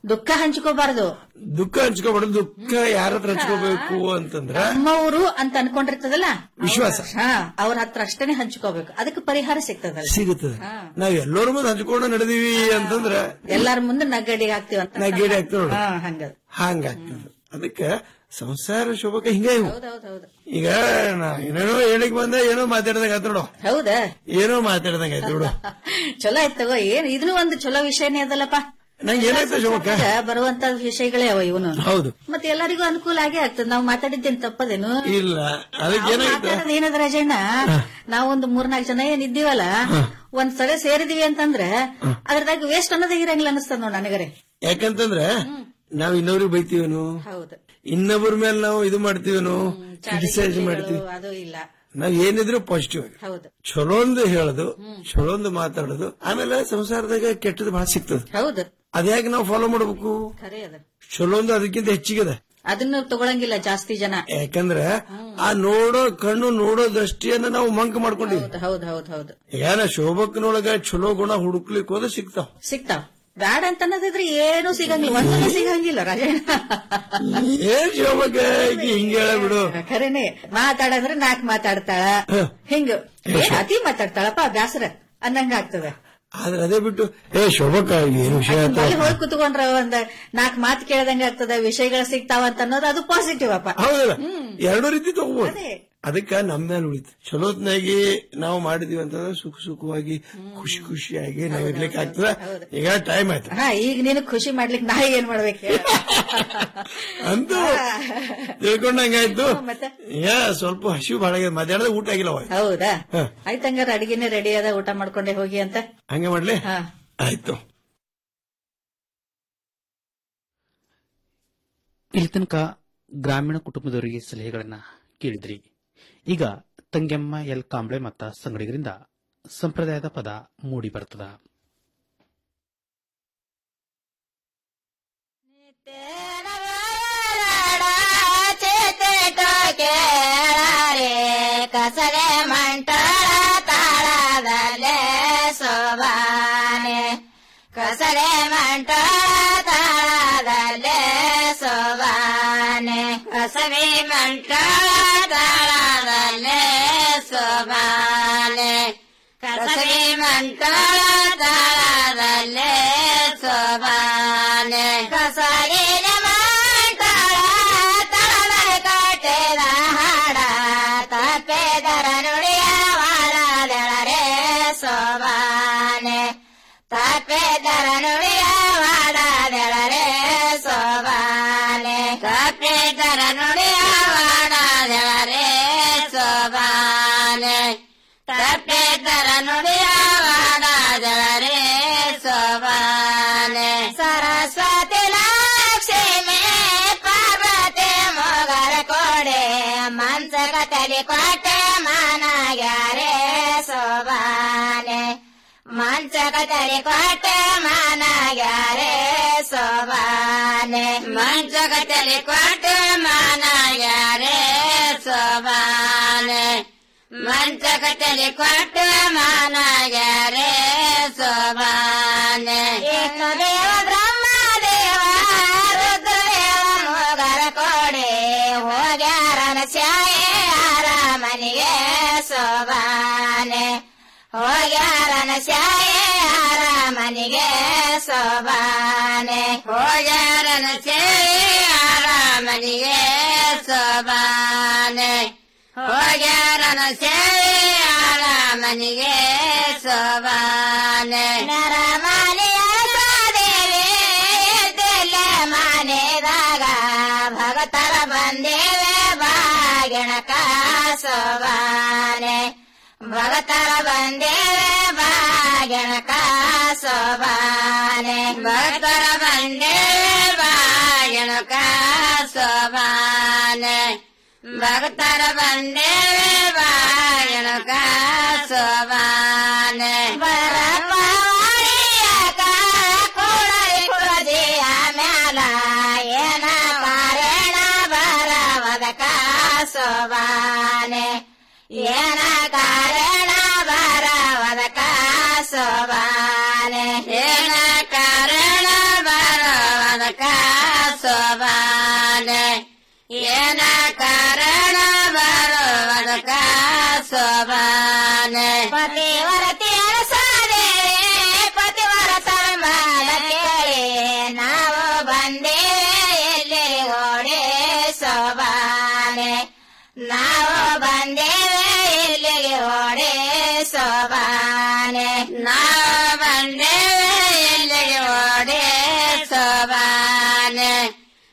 ದುಃಖ ಹಂಚ್ಕೋಬಾರ್ದು ದುಃಖ ಹಂಚ್ಕೋಬಾರ್ದು ದುಃಖ ಯಾರ ಹತ್ರ ಹಂಚ್ಕೋಬೇಕು ಅಂತಂದ್ರ ನಮ್ಮವರು ಅಂತ ಅನ್ಕೊಂಡಿರ್ತದಲ್ಲ ವಿಶ್ವಾಸ. ಹಾ ಅವ್ರ ಹತ್ರ ಅಷ್ಟೇನೆ ಹಂಚ್ಕೋಬೇಕು ಅದಕ್ಕೆ ಪರಿಹಾರ ಸಿಗ್ತದಲ್ಲ ಸಿಗುತ್ತದೆ ನಾವ್ ಎಲ್ಲರ ಮುಂದೆ ಹಂಚ್ಕೊಂಡು ನಡೆದೀವಿ ಅಂತಂದ್ರ ಎಲ್ಲಾರ ಮುಂದೆ ನಗ್ಗಡಿಗೆ ಹಾಕ್ತಿವಂತ ನಗ್ಗಡಿ ಆಗ್ತದೆ ನೋಡು. ಹಾ ಹಂಗ ಹಂಗಾಗ್ತದೆ ಅದಕ್ಕೆ ಸಂಸಾರ ಶೋಭಕ ಹಿಂಗ ಇವು ಹೌದೌದೌದು ಈಗ ನಾ ಏನೇನೋ ಹೇಳಿಕ್ ಬಂದ ಏನೋ ಮಾತಾಡ್ದಂಗ ಆಯ್ತು ನೋಡು ಹೌದಾ ಏನೋ ಮಾತಾಡ್ದಂಗ ಆಯ್ತು ನೋಡು ಚಲೋ ಆಯ್ತು ತಗೋ ಏನ್ ಇದನ್ನು ಒಂದು ಚಲೋ ವಿಷಯನೇ ಅದಲ್ಲಪ್ಪ ನಂಗೆ ಏನಾಯ್ತು ಶೋಭಕ್ಕ ಬರುವಂತ ವಿಷಯಗಳೇ ಅವ ಇವನು ಹೌದು ಮತ್ತೆ ಎಲ್ಲರಿಗೂ ಅನುಕೂಲ ಆಗೇ ಆಗ್ತದೆ ನಾವು ಮಾತಾಡಿದ್ದೇನು ತಪ್ಪದೇನು ಇಲ್ಲ ಅದಕ್ಕೆ ಏನಾಯ್ತು ಮಾತಾಡೋದು ಏನದ ರಾಜಣ್ಣ ನಾವೊಂದು ಮೂರ್ನಾಲ್ಕು ಜನ ಏನ್ ಇದ್ದೀವಲ್ಲ ಒಂದ್ ಸಲ ಸೇರಿದೀವಿ ಅಂತಂದ್ರೆ ಅದ್ರದಾಗ ವೇಸ್ಟ್ ಅನ್ನೋದೇ ಇರಂಗಿಲ್ಲ ಅನಿಸ್ತದ ನೋಡ್ ನನಗರೆ ಯಾಕಂತಂದ್ರೆ ನಾವ್ ಇನ್ನೊಬ್ರಿಗೆ ಬೈತೀವನು ಹೌದು ಇನ್ನೊಬ್ಬರ ಮೇಲೆ ನಾವು ಇದು ಮಾಡ್ತೀವನು ಕ್ರಿಟಿಸೈಸ್ ಮಾಡ್ತೀವಿ ಅದು ಇಲ್ಲ ನಾವ್ ಏನಿದ್ರು ಪಾಸಿಟಿವ್ ಆಗಿ ಹೌದು ಚಲೋಂದು ಹೇಳೋದು ಚಲೋಂದು ಮಾತಾಡೋದು ಆಮೇಲೆ ಸಂಸಾರದಾಗ ಕೆಟ್ಟದ್ದು ಬಹಳ ಸಿಗ್ತದೆ ಹೌದು ಅದ್ಯಾಕೆ ನಾವು ಫಾಲೋ ಮಾಡ್ಬೇಕು ಖರೆ ಅದ ಚಲೋಂದು ಅದಕ್ಕಿಂತ ಹೆಚ್ಚಿಗೆ ಅದ ಅದನ್ನು ತಗೊಳಂಗಿಲ್ಲ ಜಾಸ್ತಿ ಜನ ಯಾಕಂದ್ರೆ ಆ ನೋಡೋ ಕಣ್ಣು ನೋಡೋ ದೃಷ್ಟಿಯನ್ನ ನಾವು ಮಂಕ್ ಮಾಡ್ಕೊಂಡಿವಿ ಹೌದು ಹೌದು ಹೌದು ಈಗ ನಾ ಶೋಭಕ್ಕನೊಳಗ ಚಲೋ ಗುಣ ಹುಡುಕ್ಲಿಕ್ಕೆ ಹೋದ್ರೆ ಸಿಗ್ತಾವ ಸಿಗ್ತಾವ ಬ್ಯಾಡ ಅಂತ ಅನ್ನೋದಿದ್ರೆ ಏನು ಸಿಗಂಗಿಲ್ಲ ಒಂದೂ ಸಿಗಂಗಿಲ್ಲ ರಾಜಣ್ಣ ಏನ್ ಶೋಭಕ್ಕ ಈಕಿ ಹಿಂಗ ಹೇಳ ಬಿಡು ಖರೇನೆ ಮಾತಾಡಂದ್ರೆ ನಾಕ್ ಮಾತಾಡ್ತಾಳ ಹಿಂಗ ಏ, ಅತಿ ಮಾತಾಡ್ತಾಳಪ್ಪ ಬ್ಯಾಸರ ಅನ್ನಂಗ ಆಗ್ತದ ಆದ್ರೆ ಅದೇ ಬಿಟ್ಟು ಏ ಶೋಭಕ್ಕ ಏನ್ ವಿಷಯ ಆಯ್ತು ಅಲ್ಲಿ ಹೋಗಿ ಕುತ್ಕೊಂಡ್ರ ಒಂದ್ ನಾಲ್ಕ್ ಮಾತು ಕೇಳ್ದಂಗ ಆಗ್ತದ ವಿಷಯಗಳು ಸಿಗ್ತಾವ ಅಂತ ಅನ್ನೋದು ಅದು ಪಾಸಿಟಿವ್ ಅಪ್ಪ ಹೌದಲ್ಲ ಎರಡೂ ರೀತಿ ತಗೋಬಹುದು ಅದೇ. ಅದಕ್ಕ ನಮ್ಮ ಮೇಲೆ ಉಳಿತು ಚಲೋತ್ನಾಗಿ ನಾವು ಮಾಡಿದೀವಿ ಅಂತಂದ್ರೆ ಸುಖ ಸುಖವಾಗಿ ಖುಷಿ ಖುಷಿಯಾಗಿ ನಾವ್ ಇರ್ಲಿಕ್ಕೆ ಆಗ್ತದ ಈಗ ಟೈಮ್ ಆಯ್ತು ಹಾ ಈಗ ನೀನು ಖುಷಿ ಮಾಡ್ಲಿಕ್ಕೆ ನಾ ಏನ್ ಮಾಡ್ಬೇಕು ಅಂತೂ ತಿಳ್ಕೊಂಡಂಗಾಯ್ತು ಮತ್ತೆ ಈಗ ಸ್ವಲ್ಪ ಹಸಿವು ಬಹಳ ಆಗ್ಯದ ಮಧ್ಯಾಹ್ನದ ಊಟ ಆಗಿಲ್ಲ ಅವಾಗ ಹೌದಾ ಹಾ. ಆಯ್ತಂಗಾರ ಅಡಿಗೆನೆ ರೆಡಿ ಅದ ಊಟ ಮಾಡ್ಕೊಂಡೆ ಹೋಗಿ ಅಂತ ಹಂಗೆ ಮಾಡ್ಲಿ ಹಾ ಆಯ್ತು ಇಲ್ಲಿ ತನಕ ಗ್ರಾಮೀಣ ಕುಟುಂಬದವರಿಗೆ ಸಲಹೆಗಳನ್ನ ಕೇಳಿದ್ರಿ ಈಗ ತಂಗೆಮ್ಮ ಎಲ್ ಕಾಂಬ್ಳೆ ಮತ್ತ ಸಂಗಡಿಗರಿಂದ ಸಂಪ್ರದಾಯದ ಪದ ಮೂಡಿ ಬರ್ತದ ಕಸರೆ ಮಂಟಳ ತಾಳದಲ್ಲೇ ಸೋಬಾನೆ ಕಸರೆ ಮಂಟಳ ತಾಳದಲ್ಲೇ ಸೋಬಾನೆ ಕಸವೆ ಮಂಟಳ ತಾಳದಲ್ಲೇ ಸೋಬಾನೆ ಕಸವೆ ಮಂಟಳ ತಾಳದಲ್ಲೇ ಸೋಬಾನೆ ಕಸರಿನ ಮಂಟಳ ತಳದ ಕಾಟೆದ ಹಾಡ ತಪ್ಪೆದರ ನುಡಿಯ ವಾಡದೆಳರೆ ಸೋಬಾನೆ ತಪ್ಪೆದರ ನುಡಿಯ ವಾಡದೆಳರೆ ಸೋಬಾನೆ ತಪ್ಪೆದರ ನುಡಿಯ ವಾಡದೆಳರೆ ಸೋಬಾನೆ ತಪ್ಪೆದರ ನುಡಿಯ ವಾಡದೆಳರೆ ಸೋಬಾನೆ ಸರಸ್ವತಿ ಲಕ್ಷ್ಮಿ ಪಾರ್ವತಿ ಮೊಗರ ಕೊಡೆ ಮಂಚಕ ತಲೆ ಕೊಟ್ಟೆ ಮಾನಾಗ್ಯಾರೆ ಸೋಬಾನೆ ಮಂಚಕ ತಲೆ ಕೊಟ್ಟೆ ಮಾನಾಗ್ಯಾರೆ ಸೋಬಾನೆ ಮಂಚಕ ತಲೆ ಕೊಟ್ಟೆ ಮಾನಾಗ್ಯಾರೆ ಸೋಬಾನೆ ಮಂಚಕ ತಲೆ ಕೊಟ್ಟೆ ಮಾನಾಗ್ಯಾರೆ ಸೋಬಾನೆ ದೇವ ಬ್ರಹ್ಮ ದೇವ ರುದ್ರದೇವ ಮೊಗರ ಕೊಡೆ ಹೋಗ್ಯಾರನ ಸ್ಯಾಯೆ ಅರಮನೆಗೆ ಸೋಬಾನೆ ಹೋಗ್ಯಾರನ ಸ್ಯಾಯೆ ಅರಮನೆಗೆ ಸೋಬಾನೆ ಹೋಗ್ಯಾರನ ಸ್ಯಾಯೆ ಅರಮನೆಗೆ ಸೋಬಾನೆ ಹೋಗ್ಯಾರನ ಸ್ಯಾಯೆ ಅರಮನೆಗೆ ಸೋಬಾನೆ ನರಮನೆಯ ದೇವಿ ಎದ್ದೆಲ್ಲ ಮನೆದಾಗ ಭಗತರ ಬಂದೇವೆ ಬಾಗಿಣಕ ಸೋಬಾನೆ ಭಗತರ ಬಂದೇವೆ ಬಾಗಿಣಕ ಸೋಬಾನೆ ಭಕ್ತರ ಬಂದೇವೆ ಬಾಗಿಣಕ ಸೋಬಾನೆ ಭಕ್ತರ ಬಂದೇವೆ ಬಾಗಿಣಕ ಸೋಬಾನೆ ಬರಪವಾಡಿಯಾಕ ಕೊಡಲಿ ಕುಳದಿಯ ಮ್ಯಾಲ ಏನ ಕಾರಣ ಬರವದಕ ಸೋಬಾನೆ ಏನ ಕಾರಣ ಬರವದಕ ಸೋಬಾನೆ ಏನ ಕಾರಣ ಬರವದಕ ನಾವ